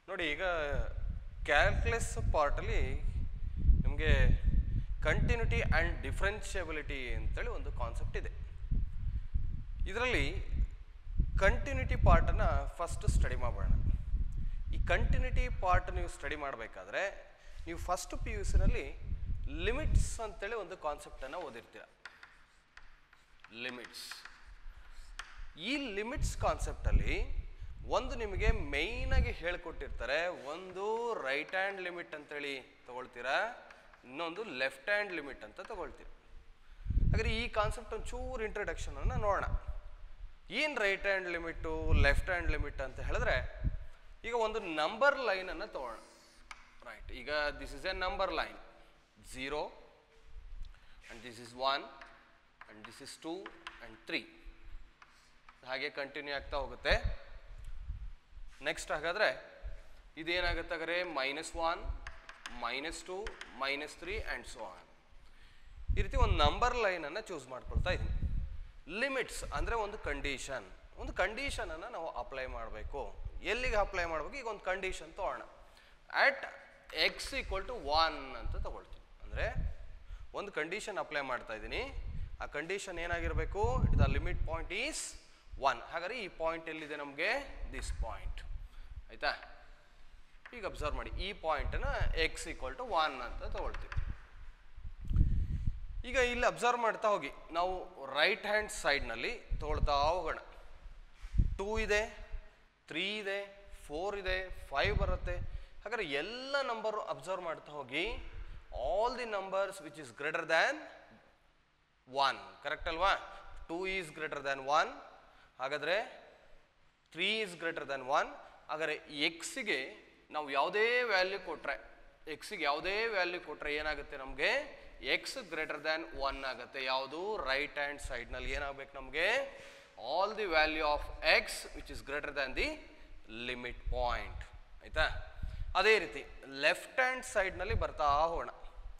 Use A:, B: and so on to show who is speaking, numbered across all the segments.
A: ನೋಡಿ ಈಗ ಕ್ಯಾಲ್ಕುಲಸ್ ಪಾರ್ಟಲ್ಲಿ ನಿಮಗೆ ಕಂಟಿನ್ಯೂಟಿ ಆ್ಯಂಡ್ ಡಿಫ್ರೆನ್ಷಿಯಬಿಲಿಟಿ ಅಂತೇಳಿ ಒಂದು ಕಾನ್ಸೆಪ್ಟ್ ಇದೆ ಇದರಲ್ಲಿ ಕಂಟಿನ್ಯೂಟಿ ಪಾರ್ಟನ್ನು ಫಸ್ಟ್ ಸ್ಟಡಿ ಮಾಡೋಣ ಈ ಕಂಟಿನ್ಯೂಟಿ ಪಾರ್ಟ್ ನೀವು ಸ್ಟಡಿ ಮಾಡಬೇಕಾದ್ರೆ ನೀವು ಫಸ್ಟ್ ಪಿ ಯು ಸಿನಲ್ಲಿ ಲಿಮಿಟ್ಸ್ ಅಂತೇಳಿ ಒಂದು ಕಾನ್ಸೆಪ್ಟನ್ನು ಓದಿರ್ತೀರ ಲಿಮಿಟ್ಸ್ ಈ ಲಿಮಿಟ್ಸ್ ಕಾನ್ಸೆಪ್ಟಲ್ಲಿ ಒಂದು ನಿಮಗೆ ಮೇಯ್ನಾಗಿ ಹೇಳ್ಕೊಟ್ಟಿರ್ತಾರೆ ಒಂದು ರೈಟ್ ಹ್ಯಾಂಡ್ ಲಿಮಿಟ್ ಅಂತೇಳಿ ತಗೊಳ್ತೀರಾ ಇನ್ನೊಂದು ಲೆಫ್ಟ್ ಹ್ಯಾಂಡ್ ಲಿಮಿಟ್ ಅಂತ ತಗೊಳ್ತೀರಿ ಹಾಗಾದ್ರೆ ಈ ಕಾನ್ಸೆಪ್ಟ್ ಒಂಚೂರು ಇಂಟ್ರಡಕ್ಷನನ್ನು ನೋಡೋಣ ಏನು right hand limit left hand limit ಅಂತ ಹೇಳಿದ್ರೆ ಈಗ ಒಂದು ನಂಬರ್ ಲೈನನ್ನು ತಗೋಣ ರೈಟ್ ಈಗ this is a number line zero and this is one and this is two and three ಹಾಗೆ ಕಂಟಿನ್ಯೂ ಆಗ್ತಾ ಹೋಗುತ್ತೆ ನೆಕ್ಸ್ಟ್ ಹಾಗಾದರೆ ಇದೇನಾಗುತ್ತೆ ಹಾಗಾದ್ರೆ minus one minus two minus three and so on ಈ ರೀತಿ ಒಂದು ನಂಬರ್ ಲೈನನ್ನು ಚೂಸ್ ಮಾಡ್ಕೊಳ್ತಾ ಇದ್ದೀನಿ ಲಿಮಿಟ್ಸ್ ಅಂದರೆ ಒಂದು ಕಂಡೀಷನ್ ಒಂದು ಕಂಡೀಷನನ್ನು ನಾವು ಅಪ್ಲೈ ಮಾಡಬೇಕು ಎಲ್ಲಿಗೆ ಅಪ್ಲೈ ಮಾಡಬೇಕು ಈಗ ಒಂದು ಕಂಡೀಷನ್ ತೊಗೊಳ್ಳೋಣ at X equal to one ಅಂತ ತಗೊಳ್ತೀವಿ ಅಂದರೆ ಒಂದು ಕಂಡೀಷನ್ ಅಪ್ಲೈ ಮಾಡ್ತಾ ಇದ್ದೀನಿ ಆ ಕಂಡೀಷನ್ ಏನಾಗಿರಬೇಕು it the limit point is one ಹಾಗಾದ್ರೆ ಈ ಪಾಯಿಂಟ್ ಎಲ್ಲಿದೆ ನಮಗೆ ದಿಸ್ ಪಾಯಿಂಟ್ ಆಯಿತಾ ಈಗ ಅಬ್ಸರ್ವ್ ಮಾಡಿ ಈ ಪಾಯಿಂಟನ್ನು ಎಕ್ಸ್ ಈಕ್ವಲ್ ಟು ಒನ್ ಅಂತ ತಗೊಳ್ತೀವಿ ಈಗ ಇಲ್ಲಿ ಅಬ್ಸರ್ವ್ ಮಾಡ್ತಾ ಹೋಗಿ ನಾವು ರೈಟ್ ಹ್ಯಾಂಡ್ ಸೈಡ್ನಲ್ಲಿ ತಗೊಳ್ತಾ ಹೋಗೋಣ ಟೂ ಇದೆ ತ್ರೀ ಇದೆ ಫೋರ್ ಇದೆ ಫೈವ್ ಬರುತ್ತೆ ಹಾಗಾದ್ರೆ ಎಲ್ಲ ನಂಬರು ಅಬ್ಸರ್ವ್ ಮಾಡ್ತಾ ಹೋಗಿ all the numbers which is greater than one correct ಅಲ್ವಾ two is greater than one ಹಾಗಾದರೆ three is greater than one ಹಾಗಾದರೆ ಎಕ್ಸಿಗೆ ನಾವು ಯಾವುದೇ ವ್ಯಾಲ್ಯೂ ಕೊಟ್ಟರೆ ಎಕ್ಸಿಗೆ ಯಾವುದೇ ವ್ಯಾಲ್ಯೂ ಕೊಟ್ಟರೆ ಏನಾಗುತ್ತೆ ನಮಗೆ ಎಕ್ಸ್ ಗ್ರೇಟರ್ ದ್ಯಾನ್ ಒನ್ ಆಗುತ್ತೆ ಯಾವುದು ರೈಟ್ ಹ್ಯಾಂಡ್ ಸೈಡ್ನಲ್ಲಿ ಏನಾಗಬೇಕು ನಮಗೆ all the value of X which is greater than the limit point ಆಯಿತಾ ಅದೇ ರೀತಿ ಲೆಫ್ಟ್ ಹ್ಯಾಂಡ್ ಸೈಡ್ನಲ್ಲಿ ಬರ್ತಾ ಹೋಗೋಣ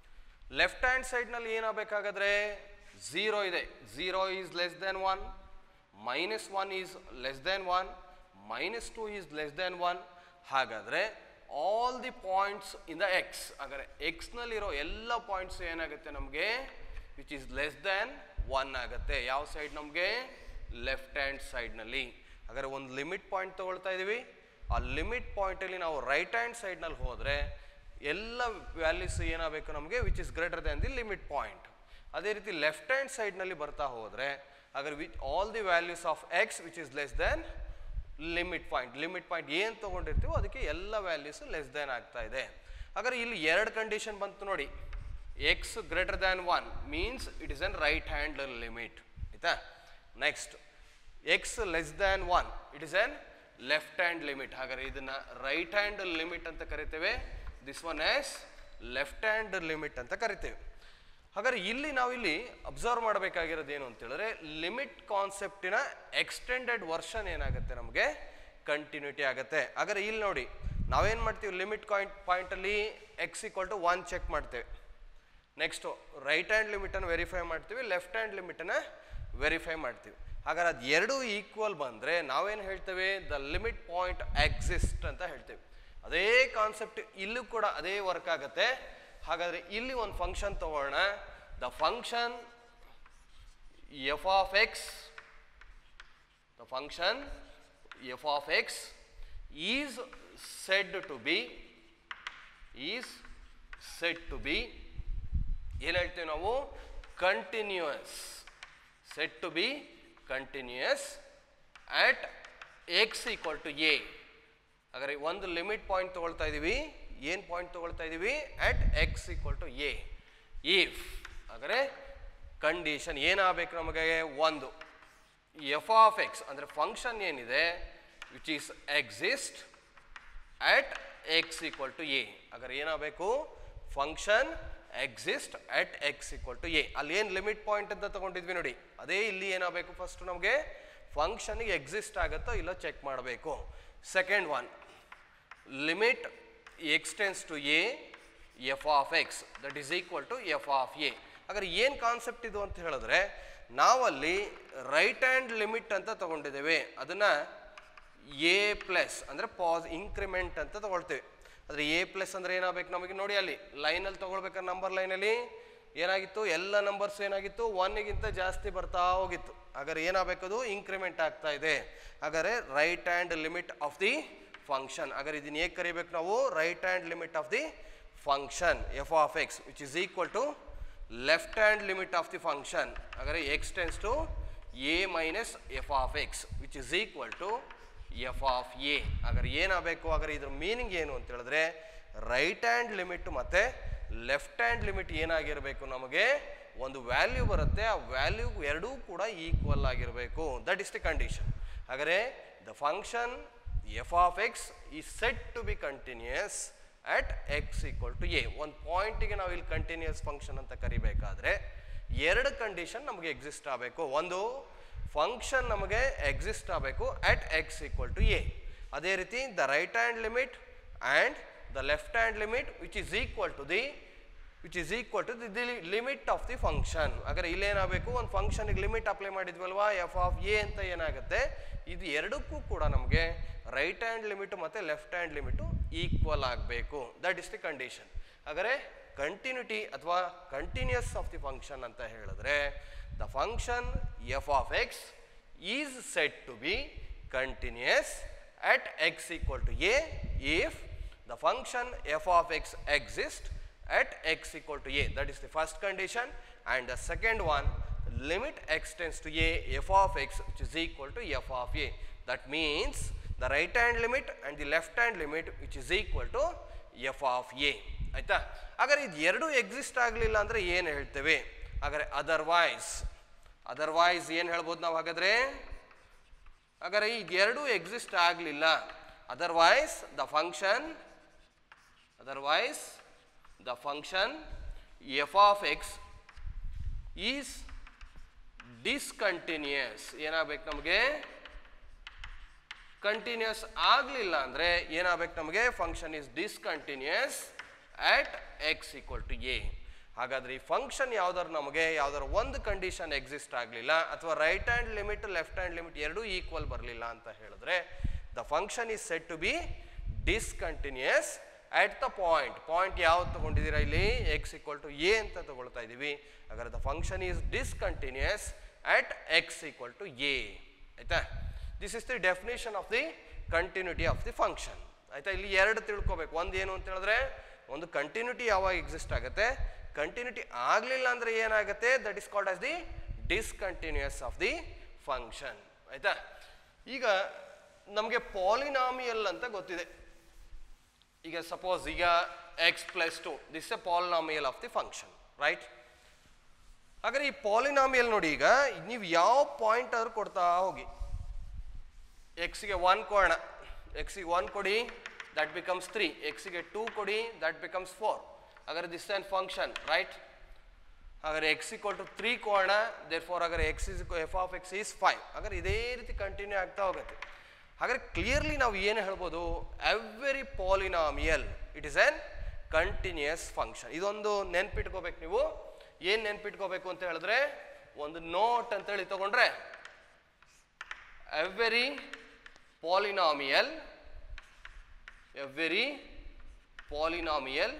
A: ಲೆಫ್ಟ್ ಹ್ಯಾಂಡ್ ಸೈಡ್ನಲ್ಲಿ ಏನಾಗಬೇಕಾಗಾದ್ರೆ ಝೀರೋ ಇದೆ zero is less than one minus one is less than one minus two is less than one ಹಾಗಾದರೆ all the points in the X ಹಾಗಾದರೆ ಎಕ್ಸ್ನಲ್ಲಿರೋ ಎಲ್ಲ ಪಾಯಿಂಟ್ಸ್ ಏನಾಗುತ್ತೆ ನಮಗೆ which is less than one ಆಗುತ್ತೆ ಯಾವ ಸೈಡ್ ನಮಗೆ ಲೆಫ್ಟ್ ಹ್ಯಾಂಡ್ ಸೈಡ್ನಲ್ಲಿ ಹಾಗಾದರೆ ಒಂದು ಲಿಮಿಟ್ ಪಾಯಿಂಟ್ ತೊಗೊಳ್ತಾ ಇದ್ದೀವಿ ಆ ಲಿಮಿಟ್ ಪಾಯಿಂಟಲ್ಲಿ ನಾವು ರೈಟ್ ಹ್ಯಾಂಡ್ ಸೈಡ್ನಲ್ಲಿ ಹೋದರೆ ಎಲ್ಲ ವ್ಯಾಲ್ಯೂಸ್ ಏನಾಗಬೇಕು ನಮಗೆ which is greater than the limit point ಅದೇ ರೀತಿ ಲೆಫ್ಟ್ ಹ್ಯಾಂಡ್ ಸೈಡ್ನಲ್ಲಿ ಬರ್ತಾ ಹೋದರೆ ಹಾಗಾದ್ರೆ which all the values of X which is less than limit point limit point ಏನು ತೊಗೊಂಡಿರ್ತೀವೋ ಅದಕ್ಕೆ ಎಲ್ಲ ವ್ಯಾಲ್ಯೂಸ್ ಲೆಸ್ ದೆನ್ ಆಗ್ತಾ ಇದೆ ಹಾಗಾದ್ರೆ ಇಲ್ಲಿ ಎರಡು ಕಂಡೀಷನ್ ಬಂತು ನೋಡಿ X greater than one means it is on right hand limit ಆಯ್ತಾ next X less than one it is on left hand limit ಹಾಗಾದ್ರೆ ಇದನ್ನ ರೈಟ್ ಹ್ಯಾಂಡ್ ಲಿಮಿಟ್ ಅಂತ ಕರಿತೇವೆ this one as left hand limit ಅಂತ ಕರಿತೇವೆ ಹಾಗಾದ್ರೆ ಇಲ್ಲಿ ನಾವು ಇಲ್ಲಿ ಅಬ್ಸರ್ವ್ ಮಾಡಬೇಕಾಗಿರೋದು ಏನು ಅಂತ ಹೇಳಿದ್ರೆ ಲಿಮಿಟ್ ಕಾನ್ಸೆಪ್ಟಿನ ಎಕ್ಸ್ಟೆಂಡೆಡ್ ವರ್ಷನ್ ಏನಾಗುತ್ತೆ ನಮಗೆ ಕಂಟಿನ್ಯೂಟಿ ಆಗುತ್ತೆ ಹಾಗಾದ್ರೆ ಇಲ್ಲಿ ನೋಡಿ ನಾವೇನು ಮಾಡ್ತೀವಿ ಲಿಮಿಟ್ ಕಾಯಿಂಟ್ ಪಾಯಿಂಟಲ್ಲಿ X equal to one check ಮಾಡ್ತೇವೆ ನೆಕ್ಸ್ಟು ರೈಟ್ ಹ್ಯಾಂಡ್ ಲಿಮಿಟನ್ನು ವೆರಿಫೈ ಮಾಡ್ತೀವಿ ಲೆಫ್ಟ್ ಹ್ಯಾಂಡ್ ಲಿಮಿಟನ್ನು ವೆರಿಫೈ ಮಾಡ್ತೀವಿ ಹಾಗಾದ್ರೆ ಅದು ಎರಡೂ ಈಕ್ವಲ್ ಬಂದರೆ ನಾವೇನು ಹೇಳ್ತೇವೆ ದ ಲಿಮಿಟ್ ಪಾಯಿಂಟ್ ಎಕ್ಸಿಸ್ಟ್ ಅಂತ ಹೇಳ್ತೇವೆ ಅದೇ ಕಾನ್ಸೆಪ್ಟ್ ಇಲ್ಲೂ ಕೂಡ ಅದೇ ವರ್ಕ್ ಆಗುತ್ತೆ ಹಾಗಾದರೆ ಇಲ್ಲಿ ಒಂದು ಫಂಕ್ಷನ್ ತಗೊಳ್ಳೋಣ the function F of X the function F of X is said to be is said to be ಏನು ಹೇಳ್ತೀವಿ ನಾವು continuous set to be continuous at X equal to A ಹಾಗಾದ್ರೆ ಒಂದು ಲಿಮಿಟ್ ಪಾಯಿಂಟ್ ತಗೊಳ್ತಾ ಇದ್ದೀವಿ ಏನು point ತಗೊಳ್ತಾ ಇದ್ದೀವಿ at X equal to A if ಹಾಗಾದ್ರೆ ಕಂಡೀಷನ್ ಏನಾಗಬೇಕು ನಮಗೆ ಒಂದು ಎಫ್ ಆಫ್ ಎಕ್ಸ್ ಅಂದರೆ ಫಂಕ್ಷನ್ ಏನಿದೆ which is exist at X equal to A ಹಾಗಾದ್ರೆ ಏನಾಗಬೇಕು function exist at X equal to A ಅಲ್ಲಿ ಏನು ಲಿಮಿಟ್ ಪಾಯಿಂಟ್ ಅಂತ ತಗೊಂಡಿದ್ವಿ ನೋಡಿ ಅದೇ ಇಲ್ಲಿ ಏನಾಗಬೇಕು ಫಸ್ಟ್ ನಮಗೆ ಫಂಕ್ಷನ್ಗೆ ಎಕ್ಸಿಸ್ಟ್ ಆಗುತ್ತೋ ಇಲ್ಲೋ ಚೆಕ್ ಮಾಡಬೇಕು second one limit extends to A F of X that is equal to F of A ಹಾಗಾದ್ರೆ ಏನು ಕಾನ್ಸೆಪ್ಟ್ ಇದು ಅಂತ ಹೇಳಿದ್ರೆ ನಾವಲ್ಲಿ ರೈಟ್ ಹ್ಯಾಂಡ್ ಲಿಮಿಟ್ ಅಂತ ತಗೊಂಡಿದ್ದೇವೆ ಅದನ್ನು ಎ ಪ್ಲಸ್ ಅಂದರೆ ಪಾಸ್ ಇನ್ಕ್ರಿಮೆಂಟ್ ಅಂತ ತಗೊಳ್ತೇವೆ ಆದರೆ ಎ ಪ್ಲಸ್ ಅಂದರೆ ಏನಾಗಬೇಕು ನಮಗೆ ನೋಡಿ ಅಲ್ಲಿ ಲೈನಲ್ಲಿ ತಗೊಳ್ಬೇಕಾದ್ರೆ ನಂಬರ್ ಲೈನಲ್ಲಿ ಏನಾಗಿತ್ತು ಎಲ್ಲ ನಂಬರ್ಸ್ ಏನಾಗಿತ್ತು ಒನ್ಗಿಂತ ಜಾಸ್ತಿ ಬರ್ತಾ ಹೋಗಿತ್ತು ಹಾಗಾದ್ರೆ ಏನಾಗಬೇಕದು ಇನ್ಕ್ರಿಮೆಂಟ್ ಆಗ್ತಾ ಇದೆ ಹಾಗಾದ್ರೆ right hand limit of the function ಹಾಗಾದ್ರೆ ಇದನ್ನ ಹೇಗೆ ಕರಿಬೇಕು ನಾವು right hand limit of the function F of X which is equal to left hand limit of the function ಹಾಗಾದ್ರೆ X tends to A minus F of X which is equal to F of A ಹಾಗಾದ್ರೆ ಏನಾಗಬೇಕು ಹಾಗಾದ್ರೆ ಇದ್ರ meaning ಏನು ಅಂತ ಹೇಳಿದ್ರೆ right hand limit ಮತ್ತೆ left hand limit ಏನಾಗಿರಬೇಕು ನಮಗೆ ಒಂದು ವ್ಯಾಲ್ಯೂ ಬರುತ್ತೆ ಆ ವ್ಯಾಲ್ಯೂ ಎರಡೂ ಕೂಡ ಈಕ್ವಲ್ ಆಗಿರಬೇಕು ದಟ್ ಇಸ್ ದಿ ಕಂಡೀಷನ್ ಹಾಗಾದ್ರೆ the function F of X is set to be continuous at X equal to A ಒಂದು ಪಾಯಿಂಟಿಗೆ ನಾವು ಇಲ್ಲಿ ಕಂಟಿನ್ಯೂಯಸ್ ಫಂಕ್ಷನ್ ಅಂತ ಕರಿಬೇಕಾದ್ರೆ ಎರಡು ಕಂಡೀಷನ್ ನಮಗೆ ಎಕ್ಸಿಸ್ಟ್ ಆಗಬೇಕು ಒಂದು ಫಂಕ್ಷನ್ ನಮಗೆ ಎಕ್ಸಿಸ್ಟ್ ಆಗಬೇಕು at X equal to A ಅದೇ ರೀತಿ the right hand limit and the left hand limit which is equal to the which is equal to the limit of the function ಹಾಗಾದ್ರೆ ಇಲ್ಲೇನಾಗಬೇಕು ಒಂದು ಫಂಕ್ಷನ್ಗೆ ಲಿಮಿಟ್ ಅಪ್ಲೈ ಮಾಡಿದ್ವಲ್ವಾ F of A ಅಂತ ಏನಾಗುತ್ತೆ ಇದು ಎರಡಕ್ಕೂ ಕೂಡ ನಮಗೆ ರೈಟ್ ಹ್ಯಾಂಡ್ ಲಿಮಿಟ್ ಮತ್ತು ಲೆಫ್ಟ್ ಹ್ಯಾಂಡ್ ಲಿಮಿಟು ಈಕ್ವಲ್ ಆಗಬೇಕು ದಟ್ ಇಸ್ ದಿ ಕಂಡೀಷನ್ ಹಾಗಾದ್ರೆ ಕಂಟಿನ್ಯೂಟಿ ಅಥವಾ ಕಂಟಿನ್ಯೂಸ್ ಆಫ್ ದಿ ಫಂಕ್ಷನ್ ಅಂತ ಹೇಳಿದ್ರೆ the function F of X is set to be continuous at x equal to a if the function f of x exists at x equal to a that is the first condition and the second one limit x tends to a f of x which is equal to f of a that means the right hand limit and the left hand limit which is equal to f of a ಆಯ್ತಾ ಹಾಗಾದ್ರೆ ಇದು ಎರಡು exist ಆಗಲಿಲ್ಲ ಅಂದರೆ ಏನು ಹೇಳ್ತೇವೆ ಹಾಗಾದ್ರೆ otherwise otherwise ಏನು ಹೇಳ್ಬೋದು ನಾವು ಹಾಗಾದ್ರೆ ಹಾಗಾದ್ರೆ ಇದೆರಡೂ ಎಕ್ಸಿಸ್ಟ್ ಆಗಲಿಲ್ಲ otherwise the function otherwise the function F of X is discontinuous ಏನಾಗಬೇಕು ನಮಗೆ ಕಂಟಿನ್ಯೂಸ್ ಆಗಲಿಲ್ಲ ಅಂದರೆ ಏನಾಗಬೇಕು ನಮಗೆ function is discontinuous at X equal to A ಹಾಗಾದ್ರೆ ಈ ಫಂಕ್ಷನ್ ಯಾವ್ದಾರು ನಮಗೆ ಯಾವ್ದಾರು ಒಂದು ಕಂಡೀಷನ್ ಎಕ್ಸಿಸ್ಟ್ ಆಗಲಿಲ್ಲ ಅಥವಾ right hand limit left hand limit ಎರಡೂ ಈಕ್ವಲ್ ಬರಲಿಲ್ಲ ಅಂತ ಹೇಳಿದ್ರೆ the function is set to be discontinuous at the point point ಯಾವ್ದು ತಗೊಂಡಿದ್ದೀರಾ ಇಲ್ಲಿ ಎಕ್ಸ್ ಈಕ್ವಲ್ ಟು ಎ ಅಂತ ತಗೊಳ್ತಾ ಇದ್ದೀವಿ ಹಾಗಾದ್ರೆ the function is discontinuous at X equal to a ಆಯ್ತಾ this is the definition of the continuity of the function ಆಯ್ತಾ ಇಲ್ಲಿ ಎರಡು ತಿಳ್ಕೊಬೇಕು ಒಂದು ಏನು ಅಂತ ಹೇಳಿದ್ರೆ ಒಂದು ಕಂಟಿನ್ಯೂಟಿ ಯಾವಾಗ ಎಕ್ಸಿಸ್ಟ್ ಆಗುತ್ತೆ ಕಂಟಿನ್ಯೂಟಿ ಆಗಲಿಲ್ಲ ಅಂದರೆ ಏನಾಗುತ್ತೆ that is called as the discontinuous of the function ಆಯ್ತಾ ಈಗ ನಮಗೆ ಪಾಲಿನಾಮಿಯಲ್ ಅಂತ ಗೊತ್ತಿದೆ ಈಗ ಸಪೋಸ್ ಈಗ x plus two this a polynomial of the function right ಹಾಗಾದ್ರೆ ಈ ಪಾಲಿನಾಮಿಯಲ್ ನೋಡಿ ಈಗ ನೀವು ಯಾವ ಪಾಯಿಂಟ್ ಆದ್ರೂ ಕೊಡ್ತಾ ಹೋಗಿ ಎಕ್ಸ್ಗೆ ಒನ್ ಕೊಡೋಣ ಎಕ್ಸಿಗೆ ಒನ್ ಕೊಡಿ ದಟ್ ಬಿಕಮ್ಸ್ ತ್ರೀ ಎಕ್ಸಿಗೆ ಟೂ ಕೊಡಿ ದಟ್ ಬಿಕಮ್ಸ್ ಫೋರ್ ಹಾಗಾದ್ರೆ ದಿಸ್ ಆ್ಯನ್ ಫಂಕ್ಷನ್ ರೈಟ್ ಹಾಗಾದ್ರೆ ಎಕ್ಸ್ ಇಕ್ವಲ್ ಟು ತ್ರೀ ಕೊಡೋಣ ದೇರ್ ಫೋರ್ ಹಾಗಾದ್ರೆ x is f of X is five ಹಾಗಾದ್ರೆ ಇದೇ ರೀತಿ ಕಂಟಿನ್ಯೂ ಆಗ್ತಾ ಹೋಗುತ್ತೆ ಹಾಗಾದ್ರೆ ಕ್ಲಿಯರ್ಲಿ ನಾವು ಏನು ಹೇಳ್ಬೋದು every polynomial it is an continuous function ಇದೊಂದು ನೆನ್ಪಿಟ್ಕೋಬೇಕು ನೀವು ಏನು ನೆನ್ಪಿಟ್ಕೋಬೇಕು ಅಂತ ಹೇಳಿದ್ರೆ ಒಂದು ನೋಟ್ ಅಂತೇಳಿ ತಗೊಂಡ್ರೆ every polynomial every polynomial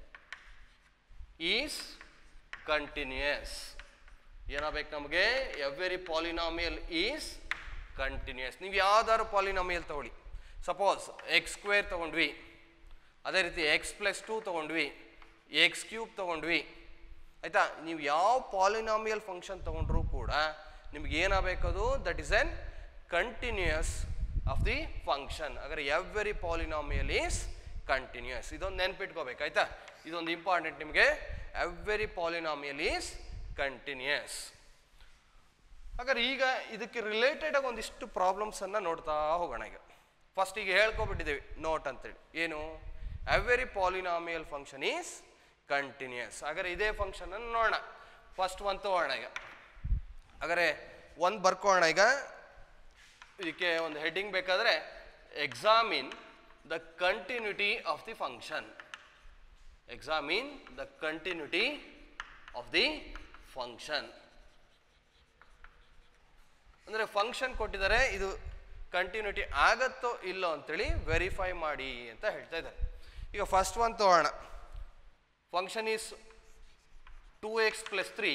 A: is continuous ಏನಾಗಬೇಕು ನಮಗೆ ಎವ್ರಿ ಪಾಲಿನಾಮಿಯಲ್ ಈಸ್ ಕಂಟಿನ್ಯೂಯಸ್ ನೀವು ಯಾವ್ದಾದ್ರು ಪಾಲಿನಾಮಿಯಲ್ ತಗೊಳ್ಳಿ ಸಪೋಸ್ ಎಕ್ಸ್ ಸ್ಕ್ವೇರ್ ತಗೊಂಡ್ವಿ ಅದೇ ರೀತಿ ಎಕ್ಸ್ ಪ್ಲಸ್ ಟೂ ತಗೊಂಡ್ವಿ ಎಕ್ಸ್ ಕ್ಯೂಬ್ ತಗೊಂಡ್ವಿ ಆಯ್ತಾ ನೀವು ಯಾವ ಪಾಲಿನಾಮಿಯಲ್ ಫಂಕ್ಷನ್ ತಗೊಂಡ್ರೂ ಕೂಡ ನಿಮ್ಗೆ ಏನಾಗಬೇಕದು that is an continuous of the function ಹಾಗಾದ್ರೆ ಎವ್ರಿ ಪಾಲಿನಾಮಿಯಲ್ ಈಸ್ ಕಂಟಿನ್ಯೂಯಸ್ ಇದೊಂದು ನೆನ್ಪಿಟ್ಕೋಬೇಕು ಆಯ್ತಾ ಇದೊಂದು ಇಂಪಾರ್ಟೆಂಟ್ ನಿಮಗೆ ಎವ್ರಿ ಪಾಲಿನಾಮಿಯಲ್ ಈಸ್ ಕಂಟಿನ್ಯೂಯಸ್ ಹಾಗಾದ್ರೆ ಈಗ ಇದಕ್ಕೆ ರಿಲೇಟೆಡ್ ಆಗಿ ಒಂದಿಷ್ಟು ಪ್ರಾಬ್ಲಮ್ಸನ್ನು ನೋಡ್ತಾ ಹೋಗೋಣ ಈಗ ಫಸ್ಟ್ ಈಗ ಹೇಳ್ಕೊಬಿಟ್ಟಿದ್ದೀವಿ ನೋಟ್ ಅಂತೇಳಿ ಏನು every polynomial function is continuous ಹಾಗಾದ್ರೆ ಇದೇ ಫಂಕ್ಷನನ್ನು ನೋಡೋಣ ಫಸ್ಟ್ ಒಂದು ತಗೋಣ ಈಗ ಹಾಗಾದ್ರೆ ಒಂದು ಬರ್ಕೋಣ ಈಗ ಇದಕ್ಕೆ ಒಂದು ಹೆಡ್ಡಿಂಗ್ ಬೇಕಾದರೆ examine the continuity of the function examine the continuity of the function ಅಂದರೆ ಫಂಕ್ಷನ್ ಕೊಟ್ಟಿದ್ದಾರೆ ಇದು ಕಂಟಿನ್ಯೂಟಿ ಆಗತ್ತೋ ಇಲ್ಲೋ ಅಂತೇಳಿ ವೆರಿಫೈ ಮಾಡಿ ಅಂತ ಹೇಳ್ತಾ ಇದ್ದಾರೆ ಈಗ ಫಸ್ಟ್ ಒನ್ ತಗೋಣ function is two x plus three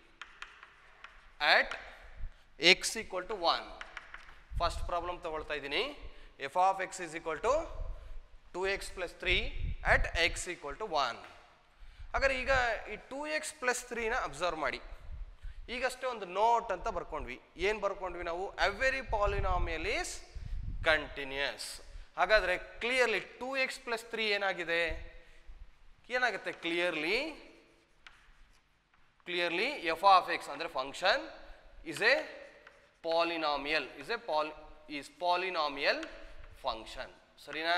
A: at X equal to one first problem ತಗೊಳ್ತಾ ಇದ್ದೀನಿ f of x is equal to two x plus three at X equal to one ಹಾಗಾದ್ರೆ ಈಗ ಈ ಟೂ ಎಕ್ಸ್ ಪ್ಲಸ್ ತ್ರೀನ observe ಮಾಡಿ ಈಗಷ್ಟೇ ಒಂದು note ಅಂತ ಬರ್ಕೊಂಡ್ವಿ ಏನು ಬರ್ಕೊಂಡ್ವಿ ನಾವು ಎವ್ರಿ ಪಾಲಿನಾಮಿಯಲ್ ಈಸ್ ಕಂಟಿನ್ಯೂಸ್ ಹಾಗಾದ್ರೆ clearly two x plus three ಏನಾಗಿದೆ ಏನಾಗುತ್ತೆ clearly clearly f of X ಅಂದರೆ function is a polynomial is a poly is polynomial function ಸರಿನಾ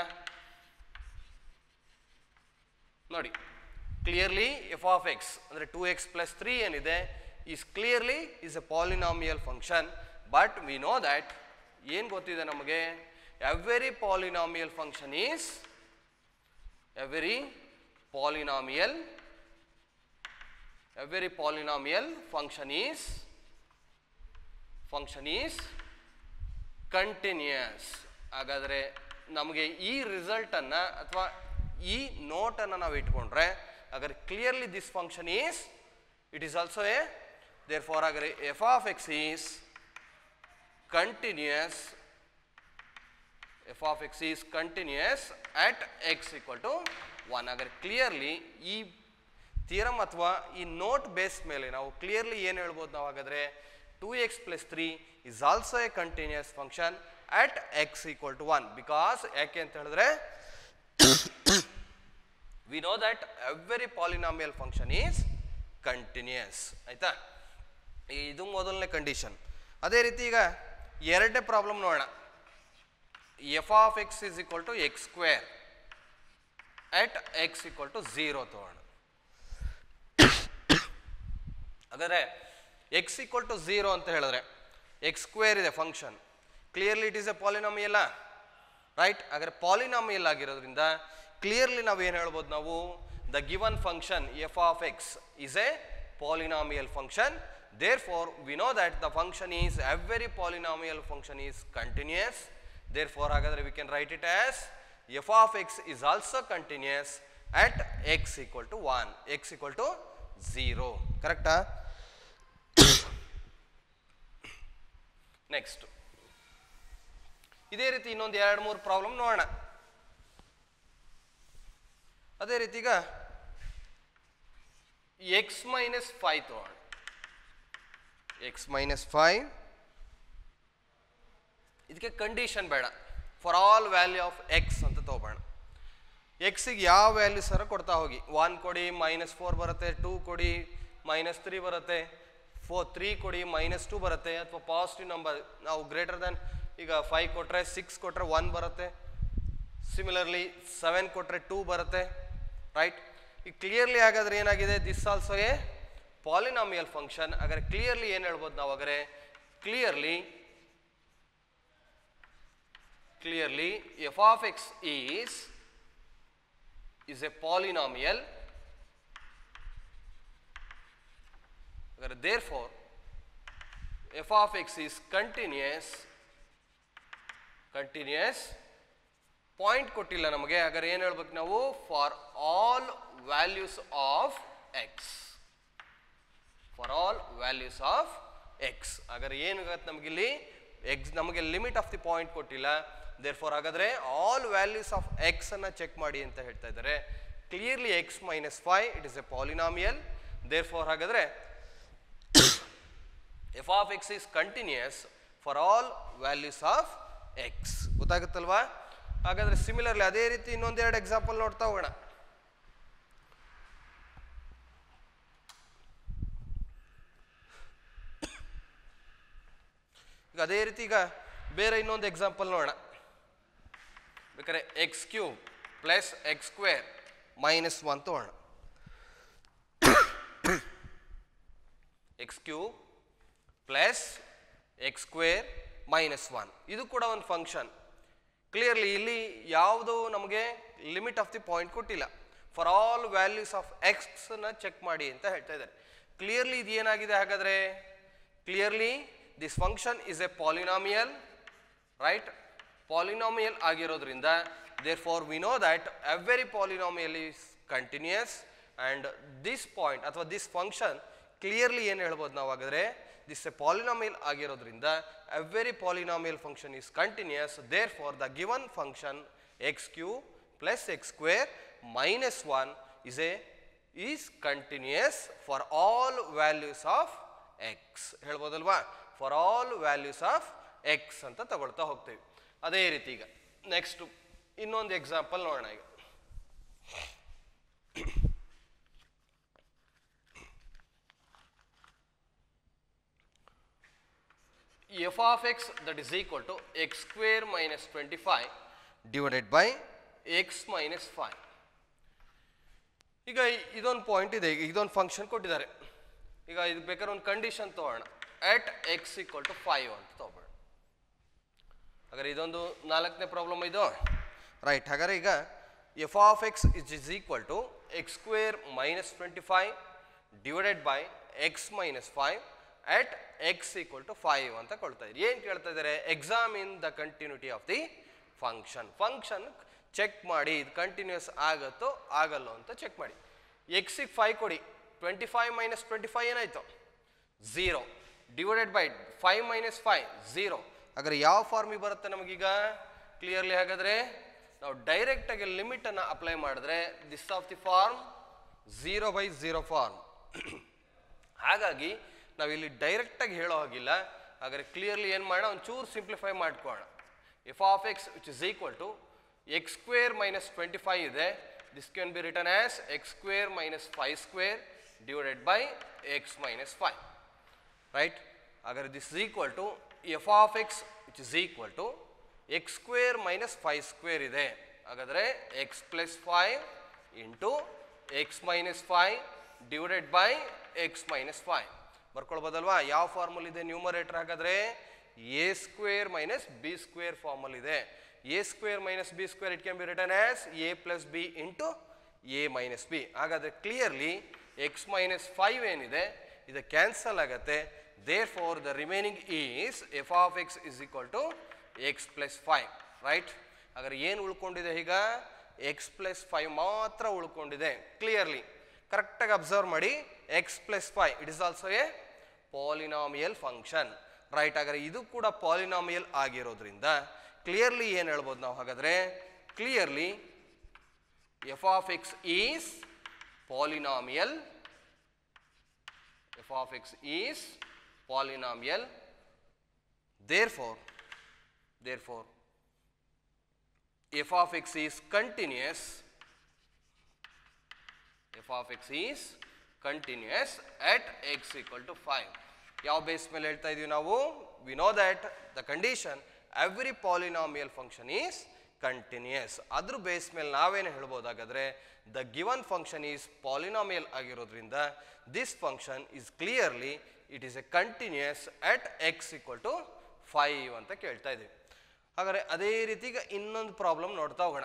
A: ನೋಡಿ ಕ್ಲಿಯರ್ಲಿ ಎಫ್ ಆಫ್ ಎಕ್ಸ್ ಅಂದರೆ ಟೂ ಎಕ್ಸ್ ಪ್ಲಸ್ ತ್ರೀ ಏನಿದೆ is clearly is a polynomial function but we know that ಏನು ಗೊತ್ತಿದೆ ನಮಗೆ every polynomial function is every polynomial every polynomial function is function is continuous ಹಾಗಾದರೆ ನಮಗೆ ಈ ರಿಸಲ್ಟನ್ನು ಅಥವಾ ಈ ನೋಟನ್ನು ನಾವು ಇಟ್ಕೊಂಡ್ರೆ ಹಾಗಾದ್ರೆ clearly this function is it is also a therefore ಹಾಗಾದ್ರೆ f of X is continuous f of X is continuous at X equal to one ಹಾಗಾದ್ರೆ ಕ್ಲಿಯರ್ಲಿ ಈ ಥಿಯರಮ್ ಅಥವಾ ಈ ನೋಟ್ ಬೇಸ್ ಮೇಲೆ ನಾವು ಕ್ಲಿಯರ್ಲಿ ಏನು ಹೇಳ್ಬೋದು ನಾವು ಹಾಗಾದ್ರೆ two x plus three is also a continuous function at X equal to one because ಯಾಕೆ ಅಂತ ಹೇಳಿದ್ರೆ we know that every polynomial function is continuous ಆಯ್ತಾ ಇದು ಮೊದಲನೇ ಕಂಡೀಷನ್ ಅದೇ ರೀತಿ ಈಗ ಎರಡನೇ ಪ್ರಾಬ್ಲಮ್ ನೋಡೋಣ f of x is equal to x square at X equal to zero ತಗೋಣ ಹಾಗಾದ್ರೆ ಎಕ್ಸ್ ಈಕ್ವಲ್ ಟು ಝೀರೋ ಅಂತ ಹೇಳಿದ್ರೆ ಎಕ್ಸ್ ಸ್ಕ್ವೇರ್ ಇದೆ function clearly it is a ಪಾಲಿನಾಮಿಯಲ್ಲ ರೈಟ್ ಹಾಗಾದ್ರೆ ಪಾಲಿನಾಮಿಯಲ್ ಆಗಿರೋದ್ರಿಂದ ಕ್ಲಿಯರ್ಲಿ ನಾವು ಏನು ಹೇಳ್ಬೋದು ನಾವು the given function F of x is a polynomial function therefore we know that the function is every polynomial function is continuous therefore ಹಾಗಾದ್ರೆ V can write it as f of x is also continuous at X equal to one x equal to zero ಕರೆಕ್ಟಾ next ಇದೇ ರೀತಿ ಇನ್ನೊಂದು ಎರಡು ಮೂರು problem ನೋಡೋಣ ಅದೇ ರೀತಿ ಈಗ ಎಕ್ಸ್ ಮೈನಸ್ ಫೈವ್ ತಗೋಣ ಎಕ್ಸ್ ಮೈನಸ್ ಫೈವ್ ಇದಕ್ಕೆ ಕಂಡೀಷನ್ ಬೇಡ for all value of x ಅಂತ ತಗೋಬೇಡ ಎಕ್ಸಿಗೆ ಯಾವ ವ್ಯಾಲ್ಯೂ ಸರ ಕೊಡ್ತಾ ಹೋಗಿ ಒನ್ ಕೊಡಿ ಮೈನಸ್ ಫೋರ್ ಬರುತ್ತೆ ಟೂ ಕೊಡಿ ಮೈನಸ್ ತ್ರೀ ಬರುತ್ತೆ ಫೋರ್ ತ್ರೀ ಕೊಡಿ ಮೈನಸ್ ಟೂ ಬರುತ್ತೆ ಅಥವಾ ಪಾಸಿಟಿವ್ ನಂಬರ್ ನಾವು ಗ್ರೇಟರ್ ದೆನ್ ಈಗ ಫೈವ್ ಕೊಟ್ಟರೆ ಸಿಕ್ಸ್ ಕೊಟ್ಟರೆ ಒನ್ ಬರುತ್ತೆ ಸಿಮಿಲರ್ಲಿ ಸೆವೆನ್ ಕೊಟ್ಟರೆ ಟೂ ಬರುತ್ತೆ ರೈಟ್ ಈಗ ಕ್ಲಿಯರ್ಲಿ ಹಾಗಾದ್ರೆ ಏನಾಗಿದೆ this also a polynomial function ಹಾಗಾದ್ರೆ ಕ್ಲಿಯರ್ಲಿ ಏನು ಹೇಳ್ಬೋದು ನಾವು ಹಾಗಾದ್ರೆ clearly clearly f of X is is a polynomial therefore f of x is continuous continuous point ಕೊಟ್ಟಿಲ್ಲ ನಮಗೆ ಹಾಗಾದ್ರೆ ಏನು ಹೇಳ್ಬೇಕು ನಾವು for all values of x for all values of x ಹಾಗಾದ್ರೆ ಏನಾಗತ್ತೆ ನಮಗಿಲ್ಲಿ ಎಕ್ಸ್ ನಮಗೆ ಲಿಮಿಟ್ ಆಫ್ ದಿ ಪಾಯಿಂಟ್ ಕೊಟ್ಟಿಲ್ಲ ದೇರ್ ಫಾರ್ ಹಾಗಾದ್ರೆ ಆಲ್ ವ್ಯಾಲ್ಯೂಸ್ ಆಫ್ ಎಕ್ಸ್ ಅನ್ನ ಚೆಕ್ ಮಾಡಿ ಅಂತ ಹೇಳ್ತಾ ಇದ್ದಾರೆ clearly x minus five it is a polynomial therefore ಹಾಗಾದ್ರೆ f of X is continuous for all values of x ಗೊತ್ತಾಗುತ್ತಲ್ವಾ ಹಾಗಾದ್ರೆ ಸಿಮಿಲರ್ಲಿ ಅದೇ ರೀತಿ ಇನ್ನೊಂದೆರಡು ಎಕ್ಸಾಂಪಲ್ ನೋಡ್ತಾ ಹೋಗೋಣ ಈಗ ಅದೇ ರೀತಿ ಈಗ ಬೇರೆ ಇನ್ನೊಂದು ಎಕ್ಸಾಂಪಲ್ ನೋಡೋಣ ಬೇಕಾದ್ರೆ x cube plus x square minus one ತಗೋಣ x cube plus x square minus one ಇದು ಕೂಡ ಒಂದು ಫಂಕ್ಷನ್ ಕ್ಲಿಯರ್ಲಿ ಇಲ್ಲಿ ಯಾವುದು ನಮಗೆ ಲಿಮಿಟ್ ಆಫ್ ದಿ ಪಾಯಿಂಟ್ ಕೊಟ್ಟಿಲ್ಲ ಫಾರ್ ಆಲ್ ವ್ಯಾಲ್ಯೂಸ್ ಆಫ್ ಎಕ್ಸ್ನ ಚೆಕ್ ಮಾಡಿ ಅಂತ ಹೇಳ್ತಾ ಇದ್ದಾರೆ ಕ್ಲಿಯರ್ಲಿ ಇದು ಏನಾಗಿದೆ ಹಾಗಾದ್ರೆ clearly this function is a polynomial right polynomial ಆಗಿರೋದ್ರಿಂದ therefore we know that every polynomial is continuous and this point ಅಥವಾ ದಿಸ್ ಫಂಕ್ಷನ್ ಕ್ಲಿಯರ್ಲಿ ಏನು ಹೇಳ್ಬೋದು ನಾವು ಹಾಗಾದ್ರೆ ದಿಸ್ ಎ ಪಾಲಿನಾಮಿಯಲ್ ಆಗಿರೋದ್ರಿಂದ every polynomial function is continuous therefore the given function x cube plus x square minus one is a is continuous for all values of x ಹೇಳ್ಬೋದಲ್ವಾ for all values of x ಅಂತ ತಗೊಳ್ತಾ ಹೋಗ್ತೀವಿ ಅದೇ ರೀತಿ ಈಗ next ಇನ್ನೊಂದು example ನೋಡೋಣ ಈಗ f of x that is equal to x square minus 25 divided by x minus 5 ಈಗ ಇದೊಂದು ಪಾಯಿಂಟ್ ಇದೆ ಈಗ ಇದೊಂದು ಫಂಕ್ಷನ್ ಕೊಟ್ಟಿದ್ದಾರೆ ಈಗ ಇದು ಬೇಕಾದ್ರೆ ಒಂದು ಕಂಡೀಷನ್ ತಗೋಣ at X equal to five ಅಂತ ತಗೋಬೇಡ ಹಾಗಾದ್ರೆ ಇದೊಂದು ನಾಲ್ಕನೇ ಪ್ರಾಬ್ಲಮ್ ಇದು ರೈಟ್ ಹಾಗಾದ್ರೆ ಈಗ f of x is is equal to x square minus twenty five divided by x minus five at X equal to five ಅಂತ ಕೊಳ್ತಾ ಇದ್ದಾರೆ ಏನು ಕೇಳ್ತಾ ಇದ್ದಾರೆ examine the continuity of the function function check ಮಾಡಿ ಇದು continuous ಆಗುತ್ತೋ ಆಗಲ್ಲೋ ಅಂತ ಚೆಕ್ ಮಾಡಿ ಎಕ್ಸಿಗೆ ಫೈವ್ ಕೊಡಿ twenty five minus twenty five ಏನಾಯ್ತು zero divided by five minus five zero ಹಾಗಾದ್ರೆ ಯಾವ ಫಾರ್ಮಿಗೆ ಬರುತ್ತೆ ನಮಗೀಗ ಕ್ಲಿಯರ್ಲಿ ಹಾಗಾದ್ರೆ ನಾವು ಡೈರೆಕ್ಟಾಗಿ ಲಿಮಿಟನ್ನು ಅಪ್ಲೈ ಮಾಡಿದ್ರೆ this of the form zero by zero form ಹಾಗಾಗಿ ನಾವಿಲ್ಲಿ ಡೈರೆಕ್ಟಾಗಿ ಹೇಳೋ ಹಾಗಿಲ್ಲ ಹಾಗಾದ್ರೆ ಕ್ಲಿಯರ್ಲಿ ಏನು ಮಾಡೋಣ ಒಂಚೂರು ಸಿಂಪ್ಲಿಫೈ ಮಾಡ್ಕೊಳ್ಳೋಣ f of X which is equal to x square minus twenty five ಇದೆ this can be written as x square minus five square divided by x minus five right ಹಾಗಾದ್ರೆ this is equal to F of X which is equal to x square minus five square ಇದೆ ಹಾಗಾದರೆ x plus five into x minus five divided by x minus five ಬರ್ಕೊಳ್ಬೋದಲ್ವಾ ಯಾವ formula ಇದೆ numerator ಹಾಗಾದ್ರೆ A square minus b square formula ಇದೆ a square minus b square it can be written as a plus b into a minus b ಹಾಗಾದ್ರೆ clearly x minus five ಏನಿದೆ ಇದು cancel ಆಗತ್ತೆ therefore the remaining is f of x is equal to x plus five right ಹಾಗಾದ್ರೆ ಏನು ಉಳ್ಕೊಂಡಿದೆ ಈಗ x plus five ಮಾತ್ರ ಉಳ್ಕೊಂಡಿದೆ ಕ್ಲಿಯರ್ಲಿ ಕರೆಕ್ಟಾಗಿ ಅಬ್ಸರ್ವ್ ಮಾಡಿ x plus five it is also a polynomial function right ಹಾಗಾದ್ರೆ ಇದು ಕೂಡ ಪಾಲಿನಾಮಿಯಲ್ ಆಗಿರೋದ್ರಿಂದ ಕ್ಲಿಯರ್ಲಿ ಏನು ಹೇಳ್ಬೋದು ನಾವು ಹಾಗಾದ್ರೆ clearly f of X is polynomial f of X is polynomial therefore therefore f of X is continuous f of X is continuous at X equal to five ಯಾವ base ಮೇಲೆ ಹೇಳ್ತಾ ಇದೀವಿ ನಾವು we know that the condition every polynomial function is continuous ಅದ್ರ base ಮೇಲೆ ನಾವೇನು ಹೇಳ್ಬೋದಾಗಾದ್ರೆ the given function is polynomial ಆಗಿರೋದ್ರಿಂದ this function is clearly it is a continuous at X equal to five ಅಂತ ಕೇಳ್ತಾ ಇದೀವಿ ಹಾಗಾದ್ರೆ ಅದೇ ರೀತಿ ಈಗ ಇನ್ನೊಂದು ಪ್ರಾಬ್ಲಮ್ ನೋಡ್ತಾ ಹೋಗೋಣ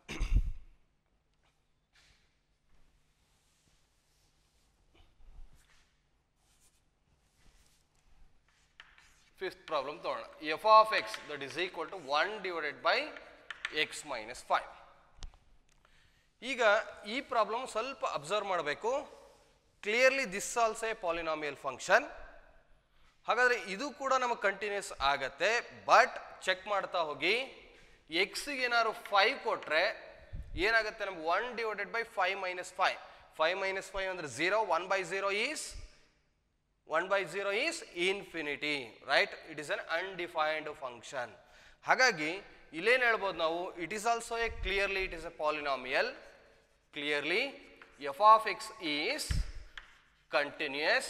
A: ಫಿಫ್ತ್ ಪ್ರಾಬ್ಲಮ್ ತಗೋಣ f of X that is equal to one divided by x minus five ಈಗ ಈ ಪ್ರಾಬ್ಲಮ್ ಸ್ವಲ್ಪ ಅಬ್ಸರ್ವ್ ಮಾಡಬೇಕು clearly this also a polynomial function ಹಾಗಾದ್ರೆ ಇದು ಕೂಡ ನಮಗೆ ಕಂಟಿನ್ಯೂಸ್ ಆಗತ್ತೆ ಬಟ್ ಚೆಕ್ ಮಾಡ್ತಾ ಹೋಗಿ ಎಕ್ಸಿಗೆ ಏನಾದ್ರು ಫೈವ್ ಕೊಟ್ರೆ ಏನಾಗುತ್ತೆ ನಮ್ಗೆ one divided by five minus five five minus five ಅಂದ್ರೆ zero one by zero is one by zero is infinity right it is an undefined function ಹಾಗಾಗಿ ಇಲ್ಲೇನು ಹೇಳ್ಬೋದು ನಾವು it is also a clearly it is a polynomial clearly f of X is continuous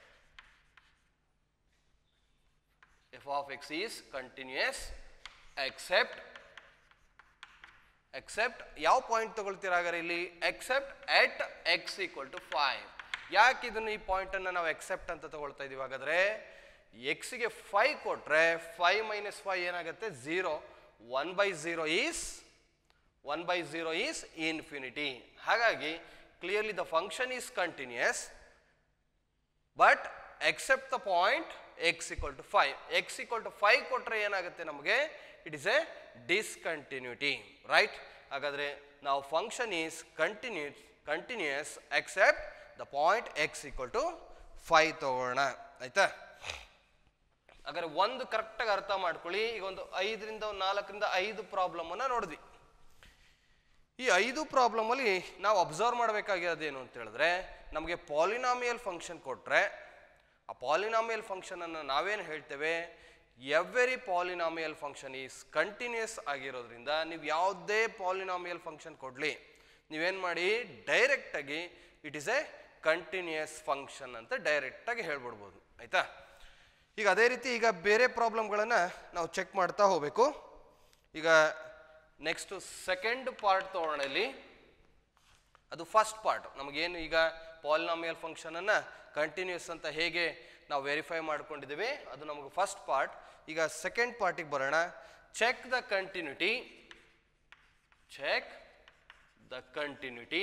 A: f of X is continuous except except ಯಾವ point ತಗೊಳ್ತೀರಾ ಹಾಗಾದ್ರೆ ಇಲ್ಲಿ except at x equal to five ಯಾಕೆ ಇದನ್ನು ಈ ಪಾಯಿಂಟನ್ನು ನಾವು ಎಕ್ಸೆಪ್ಟ್ ಅಂತ ತಗೊಳ್ತಾ ಇದೀವಿ ಹಾಗಾದ್ರೆ ಎಕ್ಸ್ಗೆ ಫೈವ್ ಕೊಟ್ರೆ ಫೈವ್ ಮೈನಸ್ ಫೈವ್ ಏನಾಗುತ್ತೆ zero one by zero is one by zero is infinity ಹಾಗಾಗಿ clearly the function is continuous but except the point x equal to five x equal to five ಕೊಟ್ಟರೆ ಏನಾಗುತ್ತೆ ನಮಗೆ it is a discontinuity right ಹಾಗಾದರೆ ನಾವು function is continuous continuous except the point x equal to five ತಗೋಣ ಆಯ್ತಾ ಹಾಗಾದ್ರೆ ಒಂದು ಕರೆಕ್ಟಾಗಿ ಅರ್ಥ ಮಾಡ್ಕೊಳ್ಳಿ ಈಗ ಒಂದು ಐದರಿಂದ ಒಂದು ನಾಲ್ಕರಿಂದ ಐದು ಪ್ರಾಬ್ಲಮನ್ನು ನೋಡಿದ್ವಿ ಈ ಐದು ಪ್ರಾಬ್ಲಮಲ್ಲಿ ನಾವು ಅಬ್ಸರ್ವ್ ಮಾಡಬೇಕಾಗಿರೋದೇನು ಅಂತ ಹೇಳಿದ್ರೆ ನಮಗೆ ಪಾಲಿನಾಮಿಯಲ್ ಫಂಕ್ಷನ್ ಕೊಟ್ಟರೆ ಆ ಪಾಲಿನಾಮಿಯಲ್ ಫಂಕ್ಷನನ್ನು ನಾವೇನು ಹೇಳ್ತೇವೆ every polynomial function is continuous ಆಗಿರೋದ್ರಿಂದ ನೀವು ಯಾವುದೇ ಪಾಲಿನಾಮಿಯಲ್ ಫಂಕ್ಷನ್ ಕೊಡಲಿ ನೀವೇನು ಮಾಡಿ ಡೈರೆಕ್ಟಾಗಿ it is a continuous function ಅಂತ ಡೈರೆಕ್ಟಾಗಿ ಹೇಳ್ಬಿಡ್ಬೋದು ಆಯಿತಾ ಈಗ ಅದೇ ರೀತಿ ಈಗ ಬೇರೆ ಪ್ರಾಬ್ಲಮ್ಗಳನ್ನು ನಾವು ಚೆಕ್ ಮಾಡ್ತಾ ಹೋಗಬೇಕು ಈಗ ನೆಕ್ಸ್ಟ್ ಸೆಕೆಂಡ್ ಪಾರ್ಟ್ ತಗೊಳ್ಳೋಣ ಇಲ್ಲಿ ಅದು ಫಸ್ಟ್ ಪಾರ್ಟ್ ನಮಗೇನು ಈಗ ಪಾಲಿನಾಮಿಯಲ್ ಫಂಕ್ಷನನ್ನು ಕಂಟಿನ್ಯೂಸ್ ಅಂತ ಹೇಗೆ ನಾವು ವೆರಿಫೈ ಮಾಡ್ಕೊಂಡಿದ್ದೀವಿ ಅದು ನಮಗೆ ಫಸ್ಟ್ ಪಾರ್ಟ್ ಈಗ ಸೆಕೆಂಡ್ ಪಾರ್ಟಿಗೆ ಬರೋಣ check the continuity check the continuity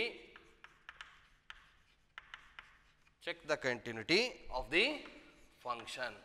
A: check the continuity of the function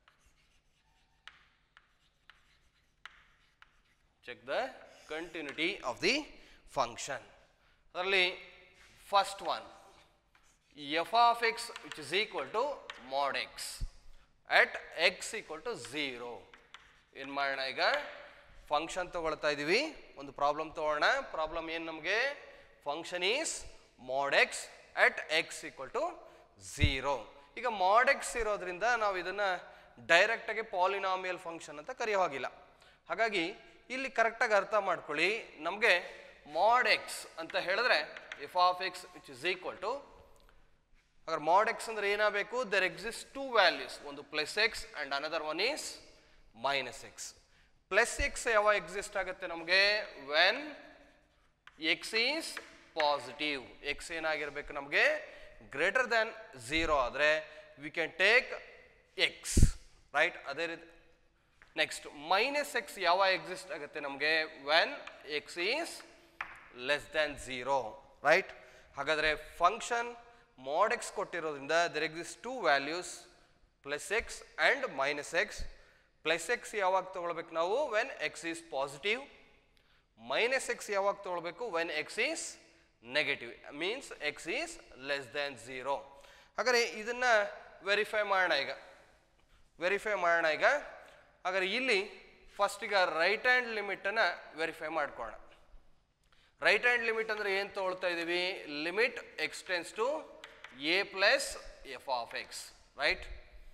A: check the continuity of the function. ಅದರಲ್ಲಿ first one f of X which is equal to mod x at X equal to zero ಏನು ಮಾಡೋಣ ಈಗ function ತಗೊಳ್ತಾ ಇದ್ದೀವಿ ಒಂದು problem ತಗೊಳ್ಳೋಣ problem ಏನು ನಮಗೆ function is mod x at X equal to zero ಈಗ ಮಾಡ್ ಎಕ್ಸ್ ಇರೋದ್ರಿಂದ ನಾವು ಇದನ್ನು ಡೈರೆಕ್ಟಾಗಿ ಪಾಲಿನಾಮಿಯಲ್ ಫಂಕ್ಷನ್ ಅಂತ ಕರೆಯೋ ಹಾಗಿಲ್ಲ ಹಾಗಾಗಿ ಇಲ್ಲಿ ಕರೆಕ್ಟಾಗಿ ಅರ್ಥ ಮಾಡ್ಕೊಳ್ಳಿ ನಮಗೆ ಮಾಡ್ ಎಕ್ಸ್ ಅಂತ ಹೇಳಿದ್ರೆ f of X which is equal to ಹಾಗಾದ್ರೆ ಮಾಡ್ ಎಕ್ಸ್ ಅಂದ್ರೆ ಏನಾಗಬೇಕು ದರ್ ಎಕ್ಸಿಸ್ಟ್ ಟೂ ವ್ಯಾಲ್ಯೂಸ್ ಒಂದು plus x and another one is minus x plus x ಯಾವಾಗ ಎಕ್ಸಿಸ್ಟ್ ಆಗುತ್ತೆ ನಮಗೆ when x is positive x ಏನಾಗಿರ್ಬೇಕು ನಮಗೆ ಗ್ರೇಟರ್ ದ್ಯಾನ್ ಝೀರೋ ಆದರೆ we can take x right ಅದೇ ರೀತಿ ನೆಕ್ಸ್ಟ್ ಮೈನಸ್ ಎಕ್ಸ್ ಯಾವಾಗ ಎಕ್ಸಿಸ್ಟ್ ಆಗುತ್ತೆ ನಮಗೆ when x is less than zero right ಹಾಗಾದರೆ ಫಂಕ್ಷನ್ ಮಾಡ್ ಎಕ್ಸ್ ಕೊಟ್ಟಿರೋದ್ರಿಂದ there exist two values plus x and minus x plus x ಯಾವಾಗ ತೊಗೊಳ್ಬೇಕು ನಾವು when x is positive minus x ಯಾವಾಗ ತೊಗೊಳ್ಬೇಕು when x is negative means x is less than zero ಹಾಗಾದರೆ ಇದನ್ನು verify ಮಾಡೋಣ ಈಗ ವೆರಿಫೈ ಮಾಡೋಣ ಈಗ ಹಾಗಾದ್ರೆ ಇಲ್ಲಿ ಫಸ್ಟ್ ಈಗ ರೈಟ್ ಹ್ಯಾಂಡ್ ಲಿಮಿಟನ್ನು ವೆರಿಫೈ ಮಾಡ್ಕೋಣ ರೈಟ್ ಹ್ಯಾಂಡ್ ಲಿಮಿಟ್ ಅಂದರೆ ಏನು ತೊಗೊಳ್ತಾ ಇದ್ದೀವಿ limit extends to a plus f of x right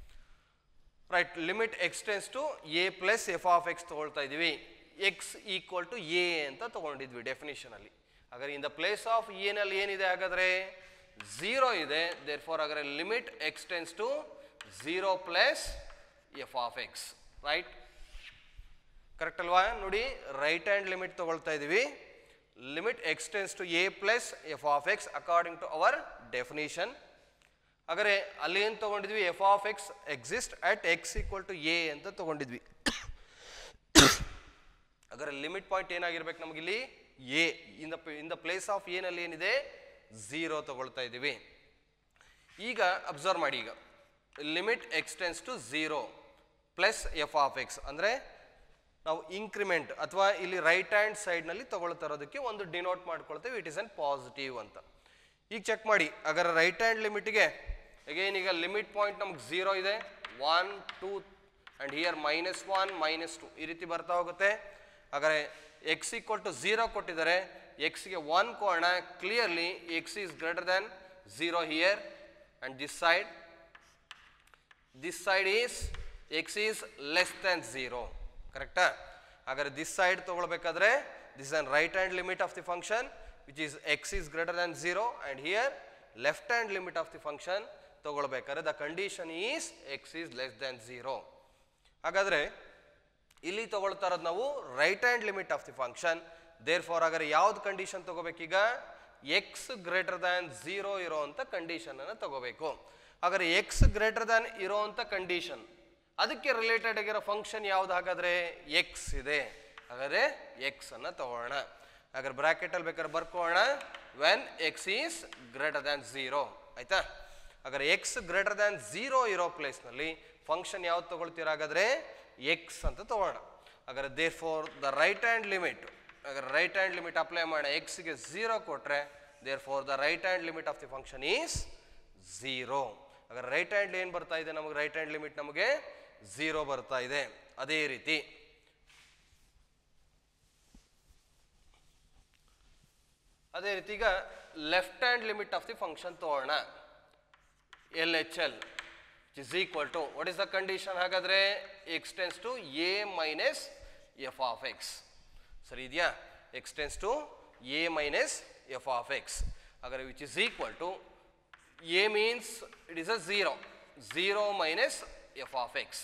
A: right limit extends to a plus f of x ತೊಗೊಳ್ತಾ ಇದ್ದೀವಿ ಎಕ್ಸ್ ಈಕ್ವಲ್ ಟು ಎ ಅಂತ ತೊಗೊಂಡಿದ್ವಿ ಡೆಫಿನೇಷನಲ್ಲಿ ಹಾಗಾದ್ರೆ ಇನ್ ದ ಪ್ಲೇಸ್ ಆಫ್ ಎನಲ್ಲಿ ಏನಿದೆ ಹಾಗಾದರೆ ಝೀರೋ ಇದೆ ದೇರ್ ಫಾರ್ ಹಾಗಾದ್ರೆ limit extends to zero plus f of x right correct ಅಲ್ವಾ ನೋಡಿ ರೈಟ್ ಹ್ಯಾಂಡ್ ಲಿಮಿಟ್ ತಗೊಳ್ತಾ ಇದ್ದೀವಿ limit extends to a plus f of x according to our definition ಹಾಗಾದ್ರೆ ಅಲ್ಲಿ ಏನು ತೊಗೊಂಡಿದ್ವಿ f of x exist at X equal to a ಅಂತ ತೊಗೊಂಡಿದ್ವಿ ಹಾಗಾದ್ರೆ ಲಿಮಿಟ್ ಪಾಯಿಂಟ್ ಏನಾಗಿರ್ಬೇಕು ನಮಗಿಲ್ಲಿ a in the in the place of ಎನಲ್ಲಿ ಏನಿದೆ ಝೀರೋ ತಗೊಳ್ತಾ ಇದ್ದೀವಿ ಈಗ ಅಬ್ಸರ್ವ್ ಮಾಡಿ ಈಗ limit extends to zero plus f of X ಅಂದರೆ ನಾವು ಇಂಕ್ರಿಮೆಂಟ್ ಅಥವಾ ಇಲ್ಲಿ ರೈಟ್ ಹ್ಯಾಂಡ್ ಸೈಡ್ನಲ್ಲಿ ತಗೊಳ್ತಾ ಇರೋದಕ್ಕೆ ಒಂದು ಡಿನೋಟ್ ಮಾಡ್ಕೊಳ್ತೇವೆ ಇಟ್ ಇಸ್ ಅನ್ ಪಾಸಿಟಿವ್ ಅಂತ ಈಗ ಚೆಕ್ ಮಾಡಿ ಅಗರ ರೈಟ್ ಹ್ಯಾಂಡ್ ಲಿಮಿಟ್ಗೆ ಅಗೇನ್ ಈಗ ಲಿಮಿಟ್ ಪಾಯಿಂಟ್ ನಮ್ಗೆ ಝೀರೋ ಇದೆ one two and here minus one minus two ಈ ರೀತಿ ಬರ್ತಾ ಹೋಗುತ್ತೆ ಹಾಗಾದ್ರೆ ಎಕ್ಸ್ ಈಕ್ವಲ್ ಟು ಝೀರೋ ಕೊಟ್ಟಿದ್ದಾರೆ ಎಕ್ಸ್ಗೆ ಒನ್ ಕೋಣ clearly x is greater than zero here and this side this side is x is less than zero ಕರೆಕ್ಟಾ ಹಾಗಾದ್ರೆ ದಿಸ್ ಸೈಡ್ ತಗೊಳ್ಬೇಕಾದ್ರೆ this on right hand limit of the function which is x is greater than zero and here left hand limit of the function ತಗೊಳ್ಬೇಕಾದ್ರೆ the condition is x is less than zero ಹಾಗಾದ್ರೆ ಇಲ್ಲಿ ತಗೊಳ್ತಾ ಇರೋದು ನಾವು right hand limit of the function therefore ಹಾಗಾದ್ರೆ ಯಾವ್ದು condition ತಗೋಬೇಕೀಗ x greater than zero ಇರೋವಂಥ ಕಂಡೀಷನ್ ಅನ್ನು ತಗೋಬೇಕು ಹಾಗಾದ್ರೆ ಎಕ್ಸ್ ಗ್ರೇಟರ್ ದ್ಯಾನ್ ಇರೋವಂಥ ಕಂಡೀಷನ್ ಅದಕ್ಕೆ ರಿಲೇಟೆಡ್ ಆಗಿರೋ ಫಂಕ್ಷನ್ ಯಾವ್ದು ಹಾಗಾದ್ರೆ ಎಕ್ಸ್ ಇದೆ ಹಾಗಾದ್ರೆ ಎಕ್ಸ್ ಅನ್ನ ತಗೋಣ ಹಾಗಾದ್ರೆ ಬ್ರಾಕೆಟ್ ಅಲ್ಲಿ ಬೇಕಾದ್ರೆ ಬರ್ಕೋಣ when x is greater than zero ಆಯ್ತಾ ಹಾಗಾದ್ರೆ ಎಕ್ಸ್ ಗ್ರೇಟರ್ ದ್ಯಾನ್ ಝೀರೋ ಇರೋ ಪ್ಲೇಸ್ನಲ್ಲಿ ಫಂಕ್ಷನ್ ಯಾವ್ದು ತಗೊಳ್ತೀರ ಹಾಗಾದ್ರೆ ಎಕ್ಸ್ ಅಂತ ತಗೋಣ ಹಾಗಾದ್ರೆ therefore the right hand limit ಹಾಗಾದ್ರೆ ರೈಟ್ ಹ್ಯಾಂಡ್ ಲಿಮಿಟ್ ಅಪ್ಲೈ ಮಾಡೋಣ ಎಕ್ಸ್ಗೆ ಝೀರೋ ಕೊಟ್ಟರೆ therefore the right hand limit of the function is zero ಹಾಗಾದ್ರೆ ರೈಟ್ ಹ್ಯಾಂಡ್ ಏನು ಬರ್ತಾ ಇದೆ ನಮಗೆ ರೈಟ್ ಹ್ಯಾಂಡ್ ಲಿಮಿಟ್ ನಮಗೆ ಝೀರೋ ಬರ್ತಾ ಇದೆ ಅದೇ ರೀತಿ ಅದೇ ರೀತಿ ಈಗ left hand limit of the function ತಗೋಣ L H L is equal to what is the condition ಹಾಗಾದ್ರೆ x tends to A minus F of x ಸರಿ ಇದೆಯಾ x tends to A minus F of x ಹಾಗಾದ್ರೆ which is equal to a means it is uh zero zero minus F of x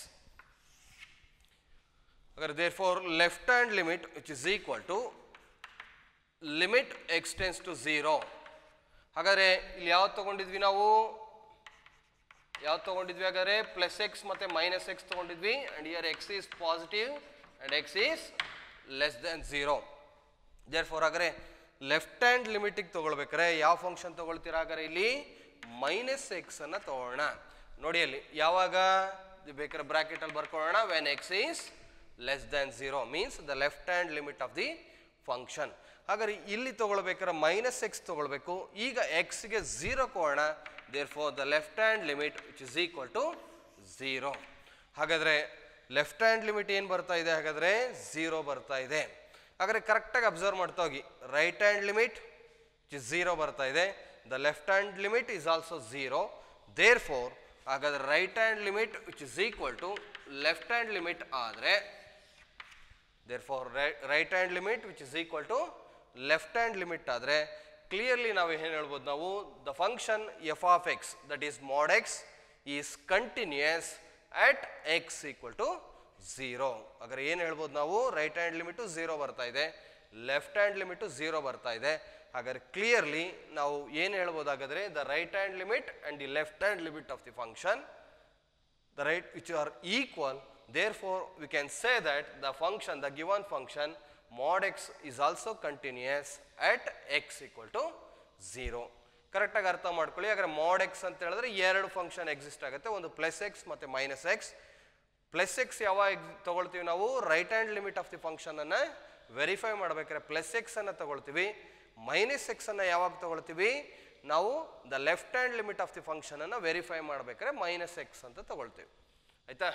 A: ಹಾಗಾದ್ರೆ therefore left hand limit which is equal to limit extends to zero ಹಾಗಾದ್ರೆ ಇಲ್ಲಿ ಯಾವ್ದು ತಗೊಂಡಿದ್ವಿ ನಾವು ಯಾವ್ದು ತಗೊಂಡಿದ್ವಿ ಹಾಗಾದ್ರೆ ಪ್ಲಸ್ ಎಕ್ಸ್ ಮತ್ತೆ ಮೈನಸ್ ಎಕ್ಸ್ ತಗೊಂಡಿದ್ವಿ and here x is positive and x is less than zero there four ಹಾಗಾದ್ರೆ ಲೆಫ್ಟ್ ಹ್ಯಾಂಡ್ ಲಿಮಿಟಿಗೆ ತಗೊಳ್ಬೇಕಾರೆ ಯಾವ ಫಂಕ್ಷನ್ ತಗೊಳ್ತೀರಾ ಹಾಗಾದ್ರೆ ಇಲ್ಲಿ ಮೈನಸ್ ಎಕ್ಸ್ ಅನ್ನ ತಗೊಳ್ಳೋಣ ನೋಡಿ ಅಲ್ಲಿ ಯಾವಾಗ ಇದು ಬೇಕಾದ್ರೆ ಬ್ರಾಕೆಟ್ ಅಲ್ಲಿ ಬರ್ಕೊಳ್ಳೋಣ when x is less than zero means the left hand limit of the function ಹಾಗಾದ್ರೆ ಇಲ್ಲಿ ತಗೊಳ್ಬೇಕಾದ್ರೆ ಮೈನಸ್ ಎಕ್ಸ್ ತಗೊಳ್ಬೇಕು ಈಗ ಎಕ್ಸ್ಗೆ ಝೀರೋ ಕೊಡೋಣ therefore the left hand limit which is equal to zero ಹಾಗಾದ್ರೆ ಲೆಫ್ಟ್ ಹ್ಯಾಂಡ್ ಲಿಮಿಟ್ ಏನು ಬರ್ತಾ ಇದೆ ಹಾಗಾದ್ರೆ ಝೀರೋ ಬರ್ತಾ ಇದೆ ಹಾಗಾದ್ರೆ ಕರೆಕ್ಟಾಗಿ ಅಬ್ಸರ್ವ್ ಮಾಡ್ತಾ ಹೋಗಿ right hand limit which zero ಬರ್ತಾ ಇದೆ the left hand limit is also zero there four ಹಾಗಾದ್ರೆ right hand limit which is equal to left hand limit ಆದರೆ therefore right hand limit which is equal to left hand limit ಆದರೆ clearly ನಾವು ಏನು ಹೇಳ್ಬೋದು ನಾವು the function F of X that is mod x is continuous at X equal to zero ಹಾಗಾದ್ರೆ ಏನು ಹೇಳ್ಬೋದು ನಾವು ರೈಟ್ ಹ್ಯಾಂಡ್ ಲಿಮಿಟು ಝೀರೋ ಬರ್ತಾ ಇದೆ ಲೆಫ್ಟ್ ಹ್ಯಾಂಡ್ ಲಿಮಿಟು ಝೀರೋ ಬರ್ತಾ ಇದೆ ಹಾಗಾದ್ರೆ ಕ್ಲಿಯರ್ಲಿ ನಾವು ಏನು ಹೇಳ್ಬೋದು ಹಾಗಾದ್ರೆ the right hand limit and the left hand limit of the function the right which are equal therefore we can say that the function the given function mod x is also continuous at x equal to 0 ಕರೆಕ್ಟಾಗಿ ಅರ್ಥ ಮಾಡ್ಕೊಳ್ಳಿ ಹಾಗಾದ್ರೆ mod x ಅಂತ ಹೇಳಿದ್ರೆ ಎರಡು function exist ಆಗುತ್ತೆ ಒಂದು plus x ಮತ್ತು ಮೈನಸ್ ಎಕ್ಸ್ ಪ್ಲಸ್ ಎಕ್ಸ್ ಯಾವಾಗ ತಗೊಳ್ತೀವಿ ನಾವು right hand limit of the function ಅನ್ನ ವೆರಿಫೈ ಮಾಡ್ಬೇಕಾದ್ರೆ ಪ್ಲಸ್ ಎಕ್ಸ್ ಅನ್ನ ತಗೊಳ್ತೀವಿ ಮೈನಸ್ ಎಕ್ಸ್ ಅನ್ನ ಯಾವಾಗ ತಗೊಳ್ತೀವಿ ನಾವು the left hand limit of the function ಅನ್ನ ವೆರಿಫೈ ಮಾಡ್ಬೇಕಾದ್ರೆ ಮೈನಸ್ ಎಕ್ಸ್ ಅಂತ ತಗೊಳ್ತೀವಿ ಆಯ್ತಾ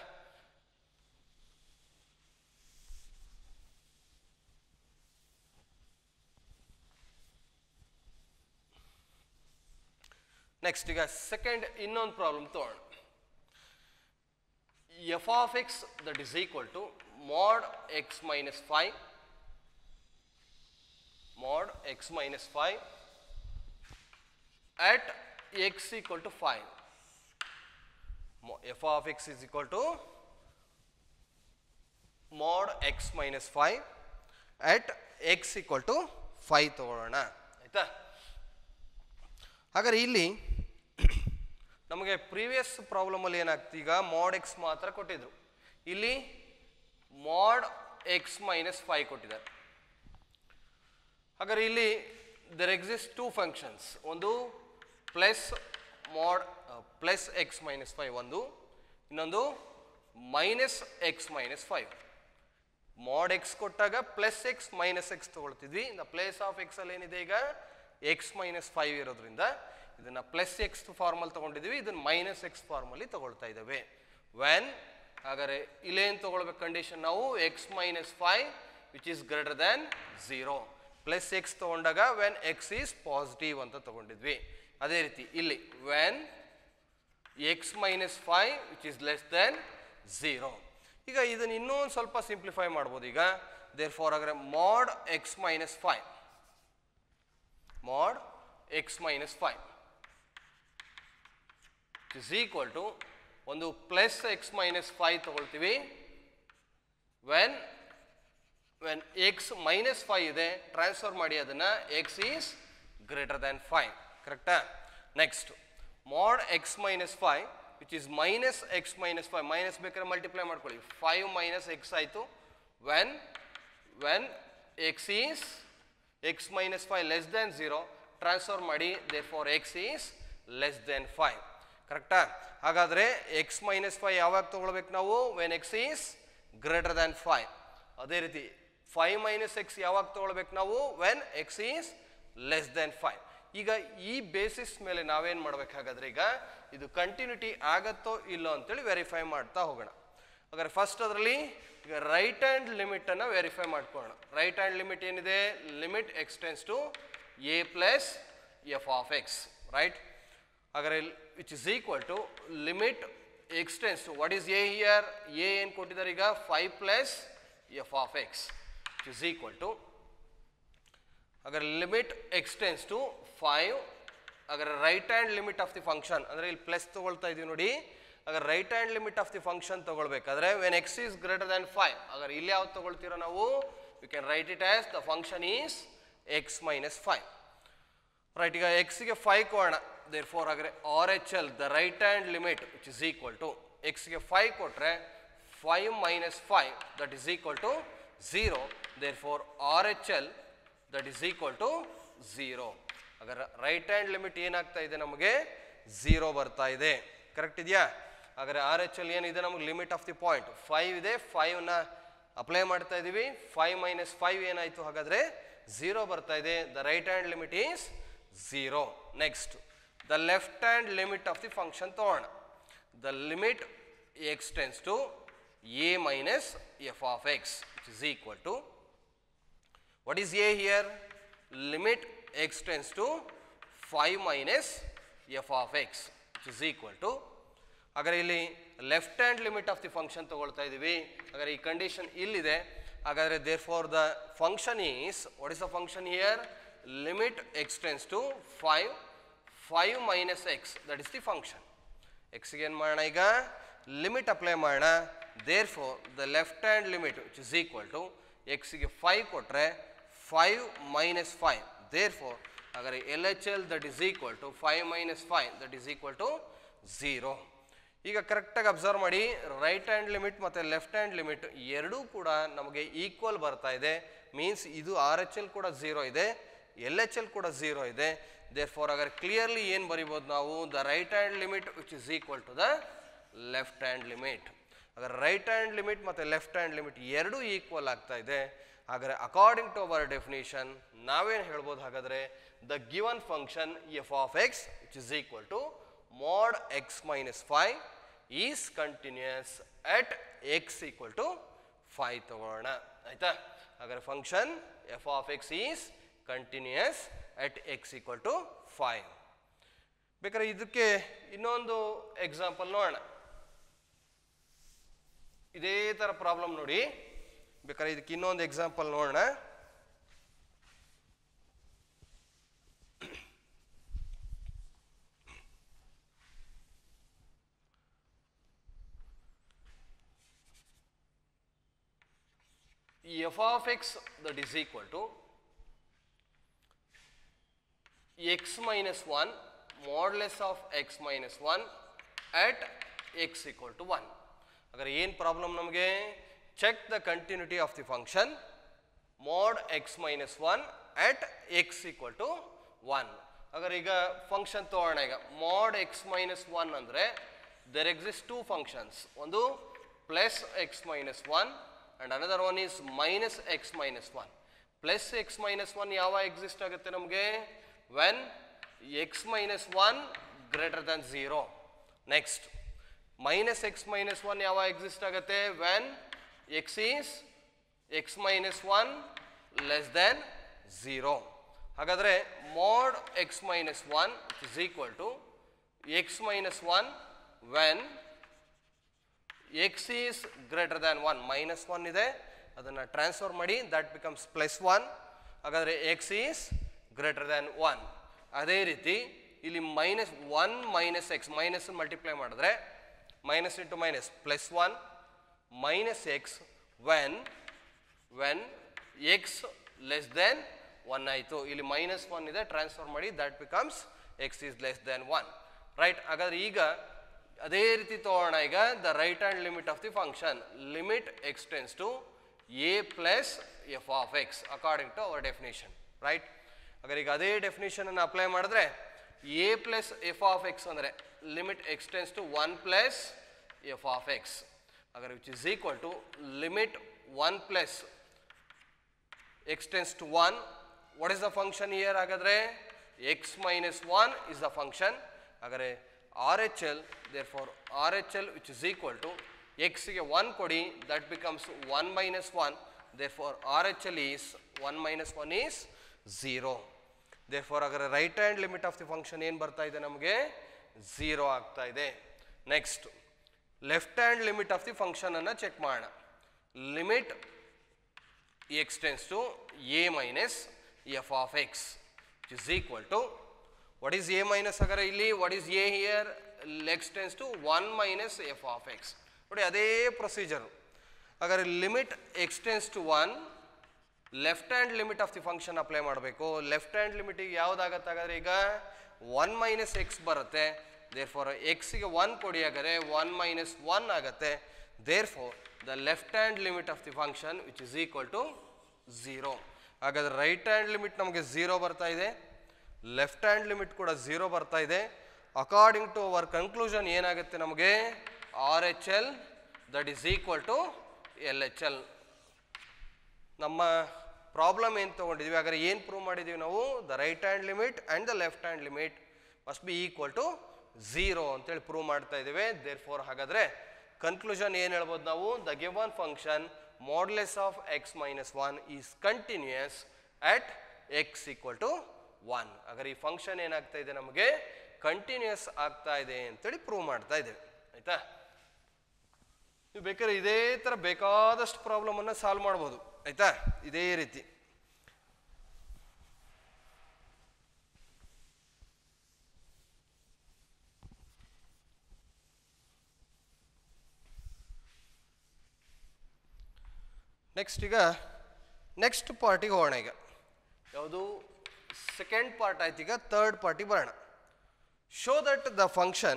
A: ನೆಕ್ಸ್ಟ್ ಈಗ ಸೆಕೆಂಡ್ ಇನ್ನೊಂದು ಪ್ರಾಬ್ಲಮ್ ತಗೋಣ f of X that is equal to mod x minus five mod x minus five at x equal to 5 Mo- f of x is equal to mod x minus 5 at x equal to 5 ತಗೊಳ್ಳೋಣ ಆಯ್ತಾ ಹಾಗಾದ್ರೆ ಇಲ್ಲಿ ನಮಗೆ previous ಪ್ರಾಬ್ಲಮಲ್ಲಿ ಏನಾಗ್ತದೆ ಈಗ mod X ಮಾತ್ರ ಕೊಟ್ಟಿದ್ರು ಇಲ್ಲಿ ಮಾಡ್ ಎಕ್ಸ್ ಮೈನಸ್ ಫೈವ್ ಕೊಟ್ಟಿದ್ದಾರೆ ಹಾಗಾದ್ರೆ ಇಲ್ಲಿ ದರ್ ಎಕ್ಸಿಸ್ಟ್ ಟೂ ಫಂಕ್ಷನ್ಸ್ ಒಂದು plus mod plus x minus five ಒಂದು ಇನ್ನೊಂದು minus x minus five mod x ಕೊಟ್ಟಾಗ ಪ್ಲಸ್ ಎಕ್ಸ್ ಮೈನಸ್ ಎಕ್ಸ್ ತಗೊಳ್ತಿದ್ವಿ ದ ಪ್ಲೇಸ್ ಆಫ್ ಎಕ್ಸ್ ಅಲ್ಲಿ ಏನಿದೆ ಈಗ ಎಕ್ಸ್ ಮೈನಸ್ ಫೈವ್ ಇರೋದ್ರಿಂದ ಇದನ್ನ ಪ್ಲಸ್ ಎಕ್ಸ್ ಫಾರ್ಮಲ್ ತಗೊಂಡಿದ್ವಿ ಇದನ್ನ ಮೈನಸ್ ಎಕ್ಸ್ ಫಾರ್ಮಲ್ಲಿ ತಗೊಳ್ತಾ ಇದ್ದೇವೆ ವೆನ್ ಹಾಗಾದ್ರೆ ಇಲ್ಲೇನು ತಗೊಳ್ಬೇಕು ಕಂಡೀಷನ್ ನಾವು x minus five which is greater than zero plus x ತಗೊಂಡಾಗ ವೆನ್ ಎಕ್ಸ್ ಈಸ್ ಪಾಸಿಟಿವ್ ಅಂತ ತಗೊಂಡಿದ್ವಿ ಅದೇ ರೀತಿ ಇಲ್ಲಿ when x minus five which is less than zero ಈಗ ಇದನ್ನ ಇನ್ನೂ ಒಂದು ಸ್ವಲ್ಪ ಸಿಂಪ್ಲಿಫೈ ಮಾಡ್ಬೋದು ಈಗ ದೇರ್ ಫಾರ್ ಹಾಗಾದ್ರೆ mod x minus five mod x minus five is equal to ಒಂದು ಪ್ಲಸ್ ಎಕ್ಸ್ ಮೈನಸ್ ಫೈವ್ ತಗೊಳ್ತೀವಿ when when x minus five ಇದೆ ಟ್ರಾನ್ಸ್ಫರ್ ಮಾಡಿ ಅದನ್ನ x is greater than five ಕರೆಕ್ಟಾ next mod x minus five which is minus x minus five minus ಬೇಕಾದ್ರೆ multiply ಮಾಡ್ಕೊಳ್ಳಿ five minus x ಆಯಿತು when when x is x minus five less than zero transfer ಮಾಡಿ therefore x is less than five ಕರೆಕ್ಟಾ ಹಾಗಾದರೆ x minus five ಯಾವಾಗ ತಗೊಳ್ಬೇಕು ನಾವು when x is greater than five ಅದೇ ರೀತಿ ಫೈವ್ ಮೈನಸ್ ಎಕ್ಸ್ ಯಾವಾಗ ತಗೊಳ್ಬೇಕು ನಾವು when x is less than five ಈಗ ಈ ಬೇಸಿಸ್ ಮೇಲೆ ನಾವೇನು ಮಾಡ್ಬೇಕಾಗಾದ್ರೆ ಈಗ ಇದು ಕಂಟಿನ್ಯೂಟಿ ಆಗತ್ತೋ ಇಲ್ಲೋ ಅಂತೇಳಿ ವೆರಿಫೈ ಮಾಡ್ತಾ ಹೋಗೋಣ ಹಾಗಾದ್ರೆ ಫಸ್ಟ್ ಅದರಲ್ಲಿ ಈಗ ರೈಟ್ ಹ್ಯಾಂಡ್ ಲಿಮಿಟನ್ನು ವೆರಿಫೈ ಮಾಡ್ಕೊಳ್ಳೋಣ ರೈಟ್ ಹ್ಯಾಂಡ್ ಲಿಮಿಟ್ ಏನಿದೆ limit extends to a plus f of x right ಹಾಗಾದ್ರೆ which is equal to limit extends to what is a here a ಏನು ಕೊಟ್ಟಿದ್ದಾರೆ ಈಗ five plus f of X which is equal to ಹಾಗಾದ್ರೆ limit extends to five ಹಾಗಾದ್ರೆ right hand limit of the function ಅಂದರೆ ಇಲ್ಲಿ plus ತಗೊಳ್ತಾ ಇದೀವಿ ನೋಡಿ ಹಾಗಾದ್ರೆ right hand limit of the function ತಗೊಳ್ಬೇಕಾದ್ರೆ when x is greater than five ಹಾಗಾದ್ರೆ ಇಲ್ಲಿ ಯಾವ್ದು ತಗೊಳ್ತೀರೋ ನಾವು you can write it as the function is x minus five right ಈಗ ಎಕ್ಸ್ಗೆ ಫೈವ್ ಕೊಡೋಣ ದೇರ್ ಫೋರ್ ಹಾಗಾದ್ರೆ R H L the right hand limit which is equal to ಎಕ್ಸ್ಗೆ ಫೈವ್ ಕೊಟ್ಟರೆ five minus five that is equal to zero therefore R H L that is equal to zero ಹಾಗಾದ್ರೆ right hand limit ಏನಾಗ್ತಾ ಇದೆ ನಮಗೆ zero ಬರ್ತಾ ಇದೆ correct ಇದೆಯಾ ಹಾಗಾದ್ರೆ ಆರ್ ಎಚ್ ಎಲ್ ಏನಿದೆ ನಮಗೆ limit of the point five ಇದೆ ಫೈವ್ನ ಅಪ್ಲೈ ಮಾಡ್ತಾ ಇದ್ದೀವಿ ಫೈವ್ ಮೈನಸ್ ಫೈವ್ ಏನಾಯಿತು ಹಾಗಾದರೆ ಝೀರೋ ಬರ್ತಾ ಇದೆ the right hand limit is zero next the left hand limit of the function ತಗೋಣ the limit extends to A minus F of X which is equal to what is a here limit x tends to 5 minus f of x which is equal to ಹಾಗಾದ್ರೆ ಇಲ್ಲಿ left hand limit of the function ತಗೊಳ್ತಾ ಇದ್ದೀವಿ ಹಾಗಾದ್ರೆ ಈ condition ಇಲ್ಲಿದೆ ಹಾಗಾದ್ರೆ therefore the function is what is the function here limit x tends to five five minus x that is the function ಎಕ್ಸ್ಗೆ ಏನು ಮಾಡೋಣ ಈಗ ಲಿಮಿಟ್ ಅಪ್ಲೈ ಮಾಡೋಣ therefore the left hand limit which is equal to ಎಕ್ಸ್ಗೆ five ಕೊಟ್ಟರೆ five minus five there four ಹಾಗಾದ್ರೆ L H L that is equal to five minus five that is equal to zero ಈಗ ಕರೆಕ್ಟಾಗಿ observe ಮಾಡಿ right hand limit ಮತ್ತು left hand limit ಎರಡೂ ಕೂಡ ನಮಗೆ ಈಕ್ವಲ್ ಬರ್ತಾ ಇದೆ ಮೀನ್ಸ್ ಇದು ಆರ್ ಎಚ್ ಎಲ್ ಕೂಡ ಝೀರೋ ಇದೆ ಎಲ್ ಎಚ್ ಎಲ್ ಕೂಡ ಝೀರೋ ಇದೆ ದೇರ್ ಫಾರ್ ಹಾಗಾದ್ರೆ ಕ್ಲಿಯರ್ಲಿ ಏನು ಬರಿಬೋದು ನಾವು the right hand limit which is equal to the left hand limit ಹಾಗಾದ್ರೆ ರೈಟ್ ಹ್ಯಾಂಡ್ ಲಿಮಿಟ್ ಮತ್ತು ಲೆಫ್ಟ್ ಹ್ಯಾಂಡ್ ಲಿಮಿಟ್ ಎರಡೂ ಈಕ್ವಲ್ ಆಗ್ತಾ ಇದೆ ಹಾಗಾದ್ರೆ ಅಕಾರ್ಡಿಂಗ್ ಟು ಅವರ್ ಡೆಫಿನೇಷನ್ ನಾವೇನು ಹೇಳ್ಬೋದು ಹಾಗಾದ್ರೆ the given function F of X which is equal to mod x minus 5 is continuous at x equal to 5 ತಗೊಳ್ಳೋಣ ಆಯ್ತಾ ಹಾಗಾದ್ರೆ function F of X is continuous at X equal to five ಬೇಕಾದ್ರೆ ಇದಕ್ಕೆ ಇನ್ನೊಂದು example ನೋಡೋಣ ಇದೇ ಥರ problem ನೋಡಿ ಬೇಕಾದ್ರೆ ಇದಕ್ಕೆ ಇನ್ನೊಂದು ಎಕ್ಸಾಂಪಲ್ ನೋಡೋಣ f of x that is equal to x minus 1 modulus of x minus 1 at x equal to 1 ಹಾಗಾದ್ರೆ ಏನು ಪ್ರಾಬ್ಲಮ್ ನಮಗೆ check the continuity of the function mod x minus 1 at x equal to 1 ಹಾಗಾದ್ರೆ ಈಗ function ತಗೋಣ ಈಗ mod x minus 1 ಅಂದರೆ there exist two functions ಒಂದು plus x minus one and another one is minus x minus one plus x minus one ಯಾವ exist ಆಗುತ್ತೆ ನಮಗೆ when x minus one greater than zero next minus x minus one ಯಾವ exist ಆಗುತ್ತೆ when x is x minus one less than zero ಹಾಗಾದರೆ mod x minus one is equal to x minus one when x is greater than one minus one ಇದೆ ಅದನ್ನು transfer ಮಾಡಿ that becomes plus one ಹಾಗಾದರೆ x is greater than one ಅದೇ ರೀತಿ ಇಲ್ಲಿ minus one minus x minus multiply ಮಾಡಿದ್ರೆ minus into minus plus one minus x when when x less than one ಆಯಿತು ಇಲ್ಲಿ ಮೈನಸ್ ಒನ್ ಇದೆ transfer ಮಾಡಿ that becomes x is less than one right ಹಾಗಾದ್ರೆ ಈಗ ಅದೇ ರೀತಿ ತಗೋಣ ಈಗ the right hand limit of the function limit extends to a plus f of x according to our definition right ಹಾಗಾದ್ರೆ ಈಗ ಅದೇ ಡೆಫಿನೇಷನ್ ಅನ್ನು ಅಪ್ಲೈ ಮಾಡಿದ್ರೆ a plus f of X ಅಂದರೆ limit extends to one plus f of x ಹಾಗಾದ್ರೆ which is equal to limit one plus x tends to 1 what is the function here ಹಾಗಾದ್ರೆ x minus 1 is the function ಹಾಗಾದ್ರೆ RHL therefore RHL which is equal to x ಗೆ 1 ಕೊಡಿ that becomes 1 minus 1 therefore RHL is 1 minus 1 is 0 therefore ಹಾಗಾದ್ರೆ right hand limit of the function ಏನು ಬರ್ತಾ ಇದೆ ನಮಗೆ 0 ಆಗ್ತಾ ಇದೆ next left hand limit of the function ಅನ್ನ ಚೆಕ್ ಮಾಡೋಣ limit x tends to a minus f of x which is equal to what is a minus ಹಾಗಾದ್ರೆ ಇಲ್ಲಿ what is a here x tends to 1 minus f of x ನೋಡಿ ಅದೇ procedure ಹಾಗಾದ್ರೆ limit x tends to 1 left hand limit of the function apply ಮಾಡಬೇಕು left hand ಲಿಮಿಟಿಗೆ ಯಾವ್ದಾಗತ್ತೆ ಹಾಗಾದ್ರೆ ಈಗ ಒನ್ ಮೈನಸ್ ಎಕ್ಸ್ ಬರುತ್ತೆ ದೇರ್ ಫಾರ್ ಎಕ್ಸ್ಗೆ ಒನ್ ಕೊಡಿ ಹಾಗಾದ್ರೆ ಒನ್ ಮೈನಸ್ ಒನ್ ಆಗುತ್ತೆ therefore the left hand limit of the function which is equal to zero ಹಾಗಾದ್ರೆ ರೈಟ್ ಹ್ಯಾಂಡ್ ಲಿಮಿಟ್ ನಮಗೆ ಝೀರೋ ಬರ್ತಾ ಇದೆ ಲೆಫ್ಟ್ ಹ್ಯಾಂಡ್ ಲಿಮಿಟ್ ಕೂಡ ಝೀರೋ ಬರ್ತಾ ಇದೆ ಅಕಾರ್ಡಿಂಗ್ ಟು ಅವರ್ ಕನ್ಕ್ಲೂಷನ್ ಏನಾಗುತ್ತೆ ನಮಗೆ R H L that is equal to L H L ನಮ್ಮ ಪ್ರಾಬ್ಲಮ್ ಏನು ತೊಗೊಂಡಿದ್ವಿ ಹಾಗಾದ್ರೆ ಏನು ಪ್ರೂವ್ ಮಾಡಿದ್ದೀವಿ ನಾವು the right hand limit and the left hand limit must be equal to zero ಅಂತೇಳಿ ಪ್ರೂವ್ ಮಾಡ್ತಾ ಇದ್ದೀವಿ ದೇರ್ ಫೋರ್ ಹಾಗಾದರೆ ಕನ್ಕ್ಲೂಷನ್ ಏನು ಹೇಳ್ಬೋದು ನಾವು the given function modulus of x minus one is continuous at X equal to one ಹಾಗಾದ್ರೆ ಈ function ಏನಾಗ್ತಾ ಇದೆ ನಮಗೆ ಕಂಟಿನ್ಯೂಯಸ್ ಆಗ್ತಾ ಇದೆ ಅಂತೇಳಿ ಪ್ರೂವ್ ಮಾಡ್ತಾ ಇದ್ದೇವೆ ಆಯ್ತಾ ನೀವು ಬೇಕಾದ್ರೆ ಇದೇ ಥರ ಬೇಕಾದಷ್ಟು ಪ್ರಾಬ್ಲಮನ್ನು ಸಾಲ್ವ್ ಮಾಡ್ಬೋದು ಆಯ್ತಾ ಇದೇ ರೀತಿ ನೆಕ್ಸ್ಟ್ ಈಗ ನೆಕ್ಸ್ಟ್ ಪಾರ್ಟಿಗೆ ಹೋಗೋಣ ಈಗ ಯಾವುದು ಸೆಕೆಂಡ್ ಪಾರ್ಟ್ ಆಯ್ತು ಈಗ ಥರ್ಡ್ ಪಾರ್ಟಿಗೆ ಬರೋಣ ಶೋ ದಟ್ ದ ಫಂಕ್ಷನ್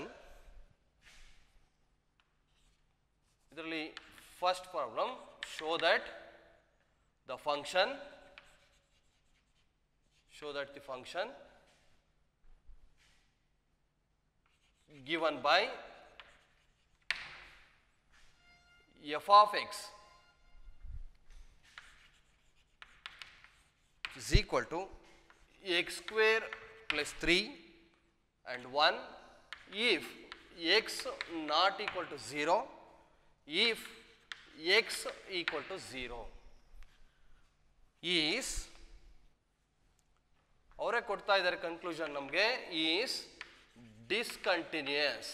A: ಇದರಲ್ಲಿ first problem show that the function show that the function given by f of x is equal to x square plus 3 and 1 if x not equal to 0 if x equal to 0 is ಅವರೇ ಕೊಡ್ತಾ ಇದ್ದಾರೆ conclusion ನಮಗೆ is discontinuous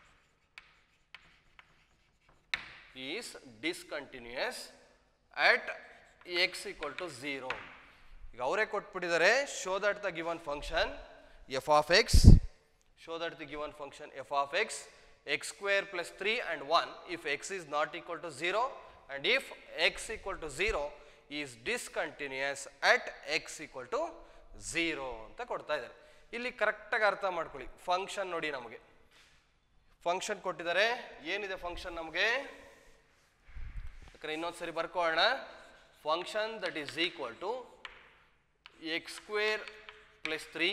A: is discontinuous at X equal to zero ಈಗ ಅವರೇ ಕೊಟ್ಬಿಟ್ಟಿದ್ದಾರೆ show that the given function F of x show that the given function F of x x square plus three and one if x is not equal to zero and if x equal to zero is discontinuous at X equal to zero ಅಂತ ಕೊಡ್ತಾ ಇದ್ದಾರೆ ಇಲ್ಲಿ ಕರೆಕ್ಟಾಗಿ ಅರ್ಥ ಮಾಡ್ಕೊಳ್ಳಿ function ನೋಡಿ ನಮಗೆ function ಕೊಟ್ಟಿದ್ದಾರೆ ಏನಿದೆ ಫಂಕ್ಷನ್ ನಮಗೆ ಯಾಕಂದ್ರೆ ಇನ್ನೊಂದ್ಸರಿ ಬರ್ಕೊಳ್ಳೋಣ function that is equal to x square plus three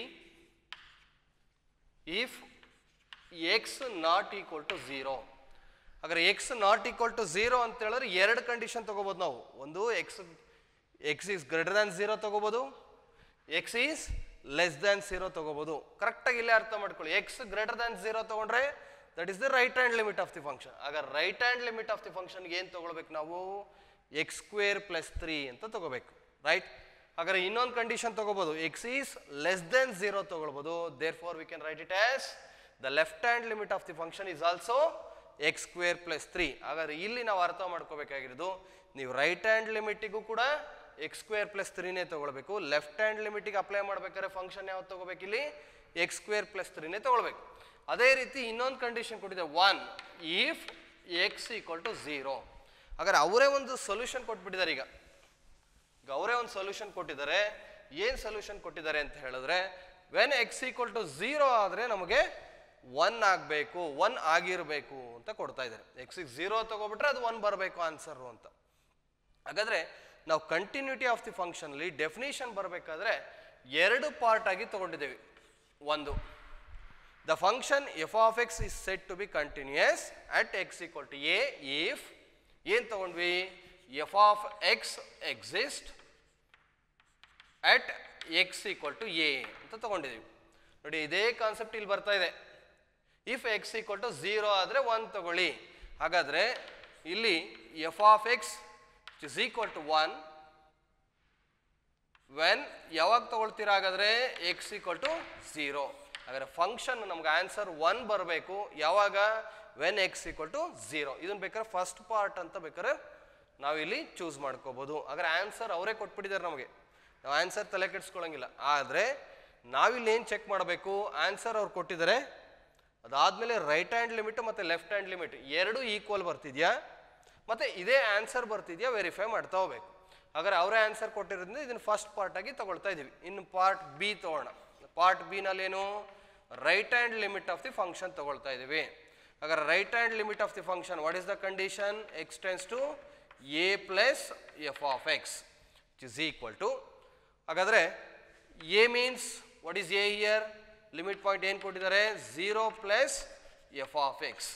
A: if x not equal to zero ಹಾಗಾದ್ರೆ x not equal to zero ಅಂತ ಹೇಳಿದ್ರೆ ಎರಡು ಕಂಡೀಷನ್ ತಗೋಬೋದು ನಾವು ಒಂದು x x is greater than zero ತಗೋಬೋದು x is less than zero ತಗೋಬೋದು ಕರೆಕ್ಟಾಗಿ ಇಲ್ಲೇ ಅರ್ಥ ಮಾಡ್ಕೊಳ್ಳಿ ಎಕ್ಸ್ ಗ್ರೇಟರ್ ದ್ಯಾನ್ ಝೀರೋ ತಗೊಂಡ್ರೆ that is the right hand limit of the function ಆಗ right hand limit of the ಫಂಕ್ಷನ್ಗೆ ಏನು ತಗೊಳ್ಬೇಕು ನಾವು ಎಕ್ಸ್ ಸ್ಕ್ವೇರ್ ಪ್ಲಸ್ ತ್ರೀ ಅಂತ ತಗೋಬೇಕು ರೈಟ್ ಹಾಗಾದ್ರೆ ಇನ್ನೊಂದು ಕಂಡೀಷನ್ ತಗೋಬೋದು x is less than zero ತಗೊಳ್ಬೋದು therefore we can write it as the left hand limit of the function is also x square plus three ಹಾಗಾದ್ರೆ ಇಲ್ಲಿ ನಾವು ಅರ್ಥ ಮಾಡ್ಕೋಬೇಕಾಗಿರೋದು ನೀವು ರೈಟ್ ಹ್ಯಾಂಡ್ ಲಿಮಿಟಿಗೂ ಕೂಡ ಎಕ್ಸ್ ಸ್ಕ್ವೇರ್ ಪ್ಲಸ್ ತ್ರೀನೇ ತಗೊಳ್ಬೇಕು ಲೆಫ್ಟ್ ಹ್ಯಾಂಡ್ ಲಿಮಿಟಿಗೆ ಅಪ್ಲೈ ಮಾಡ್ಬೇಕಾದ್ರೆ ಫಂಕ್ಷನ್ ಯಾವ್ದು ತಗೋಬೇಕು ಇಲ್ಲಿ ಎಕ್ಸ್ ಸ್ಕ್ವೇರ್ ಪ್ಲಸ್ ತ್ರೀನೇ ತಗೊಳ್ಬೇಕು ಅದೇ ರೀತಿ ಇನ್ನೊಂದು ಕಂಡೀಷನ್ ಕೊಟ್ಟಿದೆ one if x equal to zero ಹಾಗಾದ್ರೆ ಅವರೇ ಒಂದು ಸೊಲ್ಯೂಷನ್ ಕೊಟ್ಬಿಟ್ಟಿದ್ದಾರೆ ಈಗ ಈಗ ಅವರೇ ಒಂದು ಸೊಲ್ಯೂಷನ್ ಕೊಟ್ಟಿದ್ದಾರೆ ಏನು ಸೊಲ್ಯೂಷನ್ ಕೊಟ್ಟಿದ್ದಾರೆ ಅಂತ ಹೇಳಿದ್ರೆ when x equal to zero ಆದರೆ ನಮಗೆ ಒನ್ ಆಗಬೇಕು ಒನ್ ಆಗಿರಬೇಕು ಅಂತ ಕೊಡ್ತಾ ಇದ್ದಾರೆ ಎಕ್ಸಿಗೆ ಝೀರೋ ತಗೊಬಿಟ್ರೆ ಅದು ಒನ್ ಬರಬೇಕು ಆನ್ಸರು ಅಂತ ಹಾಗಾದ್ರೆ ನಾವು ಕಂಟಿನ್ಯೂಟಿ ಆಫ್ ದಿ ಫಂಕ್ಷನಲ್ಲಿ ಡೆಫಿನೇಷನ್ ಬರಬೇಕಾದ್ರೆ ಎರಡು ಪಾರ್ಟ್ ಆಗಿ ತಗೊಂಡಿದ್ದೇವೆ ಒಂದು the function F of x is said to be continuous at X equal to A if ಏನು ತಗೊಂಡ್ವಿ f of x exist at X equal to a ಅಂತ ತಗೊಂಡಿದ್ದೀವಿ ನೋಡಿ ಇದೇ ಕಾನ್ಸೆಪ್ಟ್ ಇಲ್ಲಿ ಬರ್ತಾ ಇದೆ if x equal to zero ಆದರೆ ಒನ್ ತಗೊಳ್ಳಿ ಹಾಗಾದರೆ ಇಲ್ಲಿ f of x is equal to one when ಯಾವಾಗ ತಗೊಳ್ತೀರಾ ಹಾಗಾದರೆ ಎಕ್ಸ್ ಈಕ್ವಲ್ ಟು ಝೀರೋ ಹಾಗಾದ್ರೆ ಫಂಕ್ಷನ್ ನಮ್ಗೆ ಆನ್ಸರ್ ಒನ್ ಬರಬೇಕು ಯಾವಾಗ when x equal to zero ಇದನ್ನ ಬೇಕಾದ್ರೆ ಫಸ್ಟ್ ಪಾರ್ಟ್ ಅಂತ ಬೇಕಾದ್ರೆ ನಾವಿಲ್ಲಿ ಚೂಸ್ ಮಾಡ್ಕೋಬೋದು ಹಾಗಾದ್ರೆ ಆನ್ಸರ್ ಅವರೇ ಕೊಟ್ಬಿಟ್ಟಿದ್ದಾರೆ ನಮಗೆ ನಾವು ಆನ್ಸರ್ ತಲೆ ಕೆಡಿಸ್ಕೊಳಂಗಿಲ್ಲ ಆದರೆ ನಾವಿಲ್ಲಿ ಏನು ಚೆಕ್ ಮಾಡಬೇಕು ಆನ್ಸರ್ ಅವ್ರು ಕೊಟ್ಟಿದ್ದಾರೆ ಅದಾದಮೇಲೆ ರೈಟ್ ಹ್ಯಾಂಡ್ ಲಿಮಿಟ್ ಮತ್ತು ಲೆಫ್ಟ್ ಹ್ಯಾಂಡ್ ಲಿಮಿಟ್ ಎರಡು ಈಕ್ವಲ್ ಬರ್ತಿದ್ಯಾ ಮತ್ತು ಇದೇ ಆನ್ಸರ್ ಬರ್ತಿದ್ಯಾ ವೆರಿಫೈ ಮಾಡ್ತಾ ಹೋಗ್ಬೇಕು ಹಾಗಾದ್ರೆ ಅವರೇ ಆನ್ಸರ್ ಕೊಟ್ಟಿರೋದ್ರಿಂದ ಇದನ್ನು ಫಸ್ಟ್ ಪಾರ್ಟ್ ಆಗಿ ತಗೊಳ್ತಾ ಇದೀವಿ ಇನ್ನು ಪಾರ್ಟ್ ಬಿ ತಗೋಣ ಪಾರ್ಟ್ ಬಿ ನಲ್ಲಿ ಏನು right hand limit of the function ತಗೊಳ್ತಾ ಇದೀವಿ ಹಾಗಾದ್ರೆ right hand limit of the function what is the condition x tends to a plus f of x is equal to ಹಾಗಾದ್ರೆ a means what is a here limit point ಏನು ಕೊಟ್ಟಿದ್ದಾರೆ zero plus f of x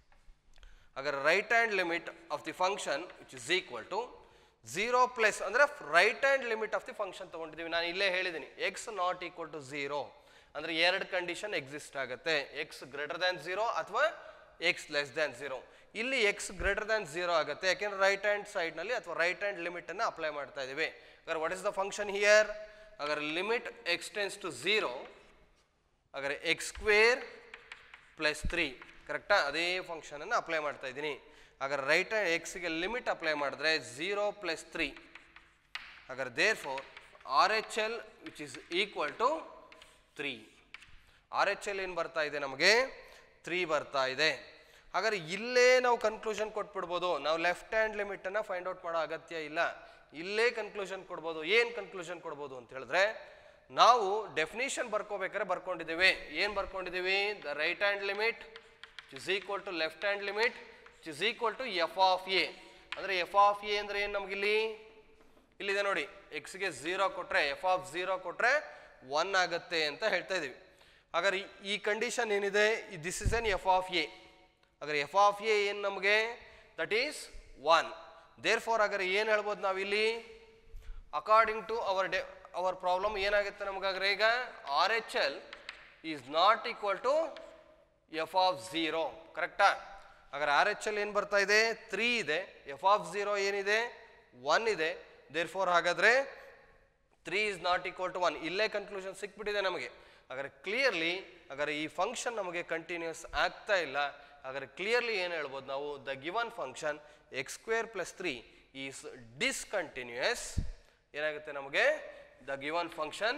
A: ಹಾಗಾದ್ರೆ right hand limit of the function which is equal to zero plus ಅಂದರೆ right hand limit of the function ತೊಗೊಂಡಿದ್ದೀವಿ ನಾನು ಇಲ್ಲೇ ಹೇಳಿದ್ದೀನಿ x not equal to zero ಅಂದರೆ ಎರಡು ಕಂಡೀಷನ್ ಎಕ್ಸಿಸ್ಟ್ ಆಗುತ್ತೆ ಎಕ್ಸ್ ಗ್ರೇಟರ್ ದ್ಯಾನ್ ಝೀರೋ ಅಥವಾ ಎಕ್ಸ್ ಲೆಸ್ ದ್ಯಾನ್ ಝೀರೋ ಇಲ್ಲಿ ಎಕ್ಸ್ ಗ್ರೇಟರ್ ದ್ಯಾನ್ ಝೀರೋ ಆಗುತ್ತೆ ಯಾಕೆಂದ್ರೆ ರೈಟ್ ಹ್ಯಾಂಡ್ ಸೈಡ್ನಲ್ಲಿ ಅಥವಾ ರೈಟ್ ಹ್ಯಾಂಡ್ ಲಿಮಿಟನ್ನು ಅಪ್ಲೈ ಮಾಡ್ತಾ ಇದ್ದೀವಿ ಹಾಗಾದ್ರೆ what is the function here ಹಾಗಾದ್ರೆ ಲಿಮಿಟ್ ಎಕ್ಸ್ಟೆನ್ಸ್ ಟು ಝೀರೋ ಹಾಗಾದ್ರೆ ಎಕ್ಸ್ ಸ್ಕ್ವೇರ್ ಪ್ಲಸ್ ತ್ರೀ ಕರೆಕ್ಟಾ ಅದೇ ಫಂಕ್ಷನನ್ನು ಅಪ್ಲೈ ಮಾಡ್ತಾ ಇದ್ದೀನಿ ಹಾಗಾದ್ರೆ ರೈಟ್ ಹ್ಯಾಂಡ್ ಎಕ್ಸ್ಗೆ ಲಿಮಿಟ್ ಅಪ್ಲೈ ಮಾಡಿದ್ರೆ ಝೀರೋ ಪ್ಲಸ್ ತ್ರೀ ಹಾಗಾದ್ರೆ therefore R H L which is equal to three R H L ಏನು ಬರ್ತಾ ಇದೆ ನಮಗೆ ತ್ರೀ ಬರ್ತಾ ಇದೆ ಹಾಗಾದ್ರೆ ಇಲ್ಲೇ ನಾವು ಕನ್ಕ್ಲೂಷನ್ ಕೊಟ್ಬಿಡ್ಬೋದು ನಾವು ಲೆಫ್ಟ್ ಹ್ಯಾಂಡ್ ಲಿಮಿಟನ್ನು ಫೈಂಡ್ ಔಟ್ ಮಾಡೋ ಅಗತ್ಯ ಇಲ್ಲ ಇಲ್ಲೇ ಕನ್ಕ್ಲೂಷನ್ ಕೊಡ್ಬೋದು ಏನು ಕನ್ಕ್ಲೂಷನ್ ಕೊಡ್ಬೋದು ಅಂತ ಹೇಳಿದ್ರೆ ನಾವು ಡೆಫಿನೇಷನ್ ಬರ್ಕೋಬೇಕಾದ್ರೆ ಬರ್ಕೊಂಡಿದ್ದೀವಿ ಏನು ಬರ್ಕೊಂಡಿದ್ದೀವಿ the right hand limit is equal to left hand limit is equal to F of a ಅಂದರೆ ಎಫ್ ಆಫ್ ಎ ಅಂದರೆ ಏನು ನಮಗಿಲ್ಲಿ ಇಲ್ಲಿದೆ ನೋಡಿ ಎಕ್ಸ್ಗೆ ಝೀರೋ ಕೊಟ್ಟರೆ ಎಫ್ ಆಫ್ ಝೀರೋ ಕೊಟ್ಟರೆ ಒನ್ ಆಗುತ್ತೆ ಅಂತ ಹೇಳ್ತಾ ಇದೀವಿ ಹಾಗಾದ್ರೆ ಈ- ಈ ಕಂಡೀಷನ್ ಏನಿದೆ this is an f of A ಹಾಗಾದ್ರೆ ಎಫ್ ಆಫ್ ಎ ಏನು ನಮಗೆ that is one there four ಹಾಗಾದ್ರೆ ಏನು ಹೇಳ್ಬೋದು ನಾವಿಲ್ಲಿ according to hour the our problem ಏನಾಗುತ್ತೆ ನಮಗಾದ್ರೆ ಈಗ R H L is not equal to F of zero ಕರೆಕ್ಟಾ ಹಾಗಾದ್ರೆ ಆರ್ ಎಚ್ ಎಲ್ ಏನು ಬರ್ತಾ ಇದೆ ತ್ರೀ ಇದೆ ಎಫ್ ಆಫ್ ಝೀರೋ ಏನಿದೆ ಒನ್ ಇದೆ ದೇರ್ ಫೋರ್ ಹಾಗಾದ್ರೆ three is not equal to one ಇಲ್ಲೇ ಕನ್ಕ್ಲೂಷನ್ ಸಿಕ್ಬಿಟ್ಟಿದೆ ನಮಗೆ ಹಾಗಾದ್ರೆ ಕ್ಲಿಯರ್ಲಿ ಹಾಗಾದ್ರೆ ಈ ಫಂಕ್ಷನ್ ನಮಗೆ ಕಂಟಿನ್ಯೂಸ್ ಆಗ್ತಾ ಇಲ್ಲ ಹಾಗಾದ್ರೆ ಕ್ಲಿಯರ್ಲಿ ಏನು ಹೇಳ್ಬೋದು ನಾವು the given function x square plus three is discontinuous ಏನಾಗುತ್ತೆ ನಮಗೆ the given function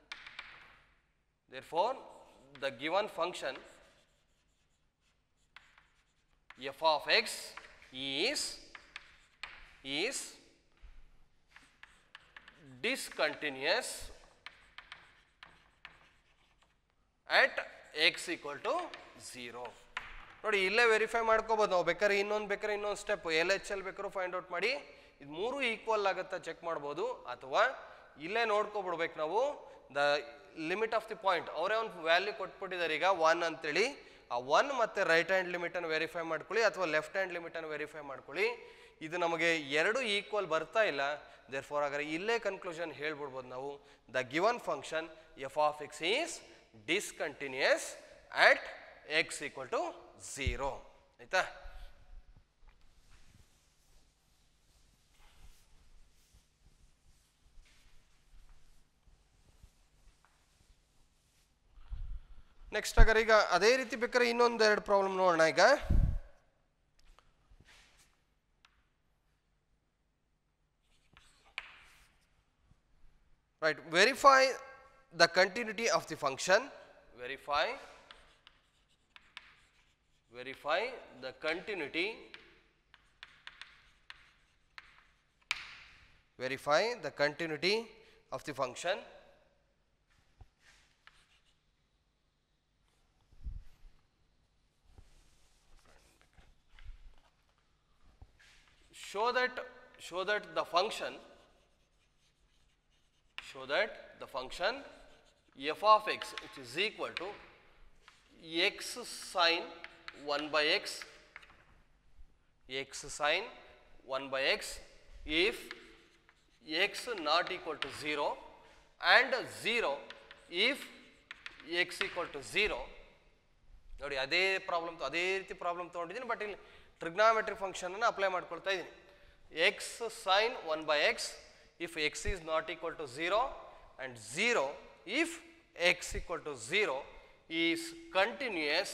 A: therefore the given function F of X is is discontinuous at x equal to 0 ನೋಡಿ ಇಲ್ಲೇ ವೆರಿಫೈ ಮಾಡ್ಕೋಬೋದು ನಾವು ಬೇಕಾದ್ರೆ ಇನ್ನೊಂದು ಬೇಕಾದ್ರೆ ಇನ್ನೊಂದು ಸ್ಟೆಪ್ ಎಲ್ ಎಚ್ ಎಲ್ ಬೇಕಾದ್ರೂ ಫೈಂಡ್ ಔಟ್ ಮಾಡಿ ಇದು ಮೂರು ಈಕ್ವಲ್ ಆಗುತ್ತಾ ಚೆಕ್ ಮಾಡ್ಬೋದು ಅಥವಾ ಇಲ್ಲೇ ನೋಡ್ಕೊಬಿಡ್ಬೇಕು ನಾವು the limit of the point ಅವರೇ ಒಂದು ವ್ಯಾಲ್ಯೂ ಕೊಟ್ಬಿಟ್ಟಿದ್ದಾರೆ ಈಗ ಒನ್ ಅಂತೇಳಿ ಆ ಒನ್ ಮತ್ತೆ ರೈಟ್ ಹ್ಯಾಂಡ್ ಲಿಮಿಟನ್ನು ವೆರಿಫೈ ಮಾಡ್ಕೊಳ್ಳಿ ಅಥವಾ ಲೆಫ್ಟ್ ಹ್ಯಾಂಡ್ ಲಿಮಿಟನ್ನು ವೆರಿಫೈ ಮಾಡ್ಕೊಳ್ಳಿ ಇದು ನಮಗೆ ಎರಡು ಈಕ್ವಲ್ ಬರ್ತಾ ಇಲ್ಲ ದೇರ್ ಫಾರ್ ಹಾಗಾದ್ರೆ ಇಲ್ಲೇ ಕನ್ಕ್ಲೂಷನ್ ಹೇಳ್ಬಿಡ್ಬೋದು ನಾವು the given function F of X is discontinuous at X equal to zero ಆಯ್ತಾ ನೆಕ್ಸ್ಟ್ ಹಾಗಾದ್ರೆ ಈಗ ಅದೇ ರೀತಿ ಬೇಕಾದ್ರೆ ಇನ್ನೊಂದು ಎರಡು ಪ್ರಾಬ್ಲಮ್ ನೋಡೋಣ ಈಗ right verify the continuity of the function verify verify the continuity verify the continuity of the function show that show that the function show that the function f of x which is equal to x sine 1 by x x sine 1 by x if x not equal to 0 and 0 if x equal to 0 ನೋಡಿ ಅದೇ problem ಅದೇ ರೀತಿ problem ತೊಗೊಂಡಿದ್ದೀನಿ but ಇಲ್ಲಿ trigonometry ಫಂಕ್ಷನನ್ನು apply ಮಾಡ್ಕೊಳ್ತಾ ಇದ್ದೀನಿ x sine one by x if x is not equal to zero and zero if x equal to zero is continuous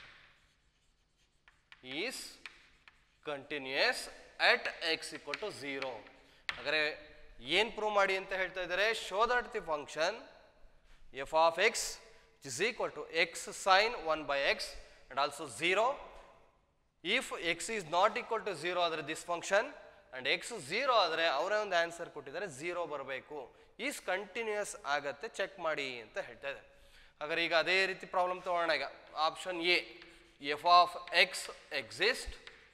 A: is continuous at X equal to zero ಹಾಗಾದರೆ ಏನು prove ಮಾಡಿ ಅಂತ ಹೇಳ್ತಾ ಇದ್ದಾರೆ show that the function F of x is equal to x sine one by x and also zero if x is not equal to zero ಆದರೆ this function and x zero ಆದರೆ ಅವರೇ ಒಂದು answer ಕೊಟ್ಟಿದ್ದಾರೆ zero ಬರಬೇಕು is continuous ಆಗತ್ತೆ check ಮಾಡಿ ಅಂತ ಹೇಳ್ತಾ ಇದ್ದಾರೆ ಹಾಗಾದ್ರೆ ಈಗ ಅದೇ ರೀತಿ ಪ್ರಾಬ್ಲಮ್ ತಗೋಣ ಈಗ option A F of x exist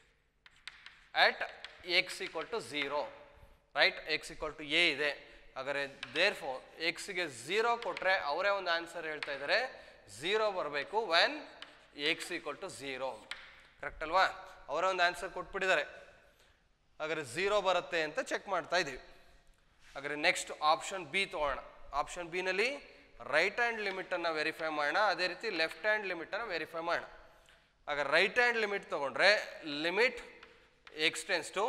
A: at x equal to 0 right x equal to a ಇದೆ ಹಾಗಾದ್ರೆ ದೇರ್ ಫೋರ್ ಎಕ್ಸ್ಗೆ ಝೀರೋ ಕೊಟ್ಟರೆ ಅವರೇ ಒಂದು ಆನ್ಸರ್ ಹೇಳ್ತಾ ಇದ್ದಾರೆ ಝೀರೋ ಬರಬೇಕು when x equal to zero correct ಅಲ್ವಾ ಅವರೇ ಒಂದು ಆನ್ಸರ್ ಕೊಟ್ಬಿಟ್ಟಿದ್ದಾರೆ ಹಾಗಾದ್ರೆ ಝೀರೋ ಬರುತ್ತೆ ಅಂತ ಚೆಕ್ ಮಾಡ್ತಾ ಇದ್ದೀವಿ ಹಾಗಾದ್ರೆ ನೆಕ್ಸ್ಟ್ ಆಪ್ಷನ್ ಬಿ ತೊಗೊಳ್ಳೋಣ ಆಪ್ಷನ್ ಬಿನಲ್ಲಿ ರೈಟ್ ಹ್ಯಾಂಡ್ ಲಿಮಿಟನ್ನು ವೆರಿಫೈ ಮಾಡೋಣ ಅದೇ ರೀತಿ ಲೆಫ್ಟ್ ಹ್ಯಾಂಡ್ ಲಿಮಿಟನ್ನು ವೆರಿಫೈ ಮಾಡೋಣ ಆಗ ರೈಟ್ ಹ್ಯಾಂಡ್ ಲಿಮಿಟ್ ತೊಗೊಂಡ್ರೆ limit x tends to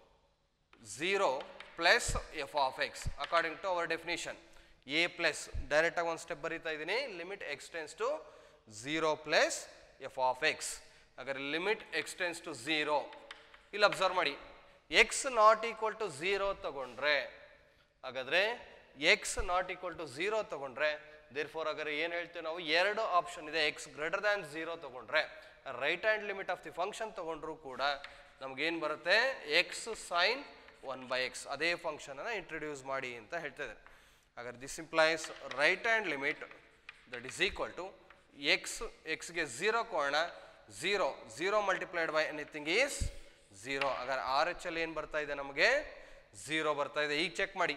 A: zero plus f of x according to our definition a plus ಡೈರೆಕ್ಟಾಗಿ ಒಂದು ಸ್ಟೆಪ್ ಬರೀತಾ ಇದ್ದೀನಿ limit extends to zero plus f of x ಹಾಗಾದ್ರೆ ಲಿಮಿಟ್ ಎಕ್ಸ್ಟೆನ್ಸ್ ಟು ಝೀರೋ ಇಲ್ಲಿ observe ಮಾಡಿ x not equal to zero ತಗೊಂಡ್ರೆ ಹಾಗಾದ್ರೆ x not equal to zero ತಗೊಂಡ್ರೆ ದೇರ್ ಫೋರ್ ಹಾಗಾದ್ರೆ ಏನು ಹೇಳ್ತೀವಿ ನಾವು ಎರಡು ಆಪ್ಷನ್ ಇದೆ ಎಕ್ಸ್ ಗ್ರೇಟರ್ ದ್ಯಾನ್ ಝೀರೋ ತಗೊಂಡ್ರೆ right hand limit of the function ತಗೊಂಡ್ರು ಕೂಡ ನಮಗೇನು ಬರುತ್ತೆ x sine one by x ಅದೇ ಫಂಕ್ಷನನ್ನು ಇಂಟ್ರೊಡ್ಯೂಸ್ ಮಾಡಿ ಅಂತ ಹೇಳ್ತಿದ್ದಾರೆ ಹಾಗಾದ್ರೆ this implies right hand limit that is equal to x ಎಕ್ಸ್ಗೆ ಝೀರೋ ಕೋಣ zero zero multiplied by anything is zero ಹಾಗಾದ್ರೆ ಆರ್ ಎಚ್ ಅಲ್ಲಿ ಏನು ಬರ್ತಾ ಇದೆ ನಮಗೆ ಝೀರೋ ಬರ್ತಾ ಇದೆ ಈಗ ಚೆಕ್ ಮಾಡಿ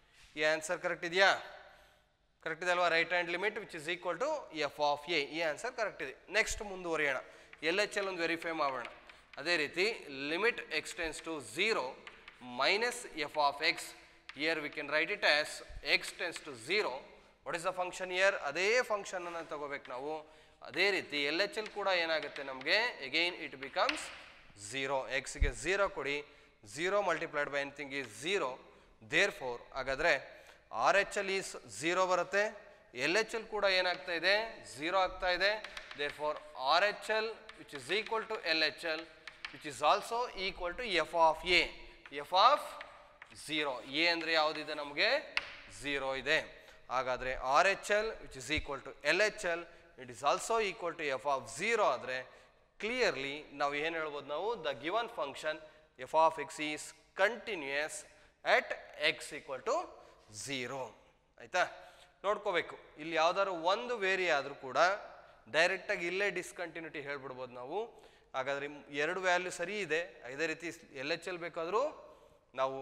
A: ಈ ಆನ್ಸರ್ ಕರೆಕ್ಟ್ ಇದೆಯಾ ಕರೆಕ್ಟ್ ಇದೆ ಅಲ್ವಾ right hand limit which is equal to F of a ಈ ಆನ್ಸರ್ ಕರೆಕ್ಟ್ ಇದೆ ನೆಕ್ಸ್ಟ್ ಮುಂದುವರಿಯೋಣ ಎಲ್ ಎಚ್ ಎಲ್ ಒಂದು ವೆರಿಫೈ ಮಾಡೋಣ ಅದೇ ರೀತಿ limit extends to zero minus F of x here we can write it as x tends to zero what is the function here ಅದೇ ಫಂಕ್ಷನನ್ನು ತಗೋಬೇಕು ನಾವು ಅದೇ ರೀತಿ ಎಲ್ ಎಚ್ ಎಲ್ ಕೂಡ ಏನಾಗುತ್ತೆ ನಮಗೆ ಎಗೈನ್ ಇಟ್ ಬಿಕಮ್ಸ್ ಝೀರೋ ಎಕ್ಸ್ಗೆ ಝೀರೋ ಕೊಡಿ zero multiplied by anything is zero therefore ಹಾಗಾದರೆ R H L is zero ಬರುತ್ತೆ ಎಲ್ ಎಚ್ ಎಲ್ ಕೂಡ ಏನಾಗ್ತಾ ಇದೆ ಝೀರೋ ಆಗ್ತಾ ಇದೆ therefore R H L which is equal to L H L which is also equal to F of a F of zero a ಅಂದರೆ ಯಾವುದಿದೆ ನಮಗೆ zero ಇದೆ ಹಾಗಾದರೆ R H L which is equal to L H L it is also equal to F of zero ಆದರೆ clearly ನಾವು ಏನು ಹೇಳ್ಬೋದು ನಾವು the given function F of X is continuous at X equal to zero ಆಯಿತಾ ನೋಡ್ಕೋಬೇಕು ಇಲ್ಲಿ ಯಾವ್ದಾದ್ರು ಒಂದು ವೇರಿ ಆದರೂ ಕೂಡ ಡೈರೆಕ್ಟಾಗಿ ಇಲ್ಲೇ ಡಿಸ್ಕಂಟಿನ್ಯೂಟಿ ಹೇಳ್ಬಿಡ್ಬೋದು ನಾವು ಹಾಗಾದರೆ ಎರಡು ವ್ಯಾಲ್ಯೂ ಸರಿ ಇದೆ ಇದೇ ರೀತಿ ಎಲ್ ಎಚ್ ಎಲ್ ಬೇಕಾದರೂ ನಾವು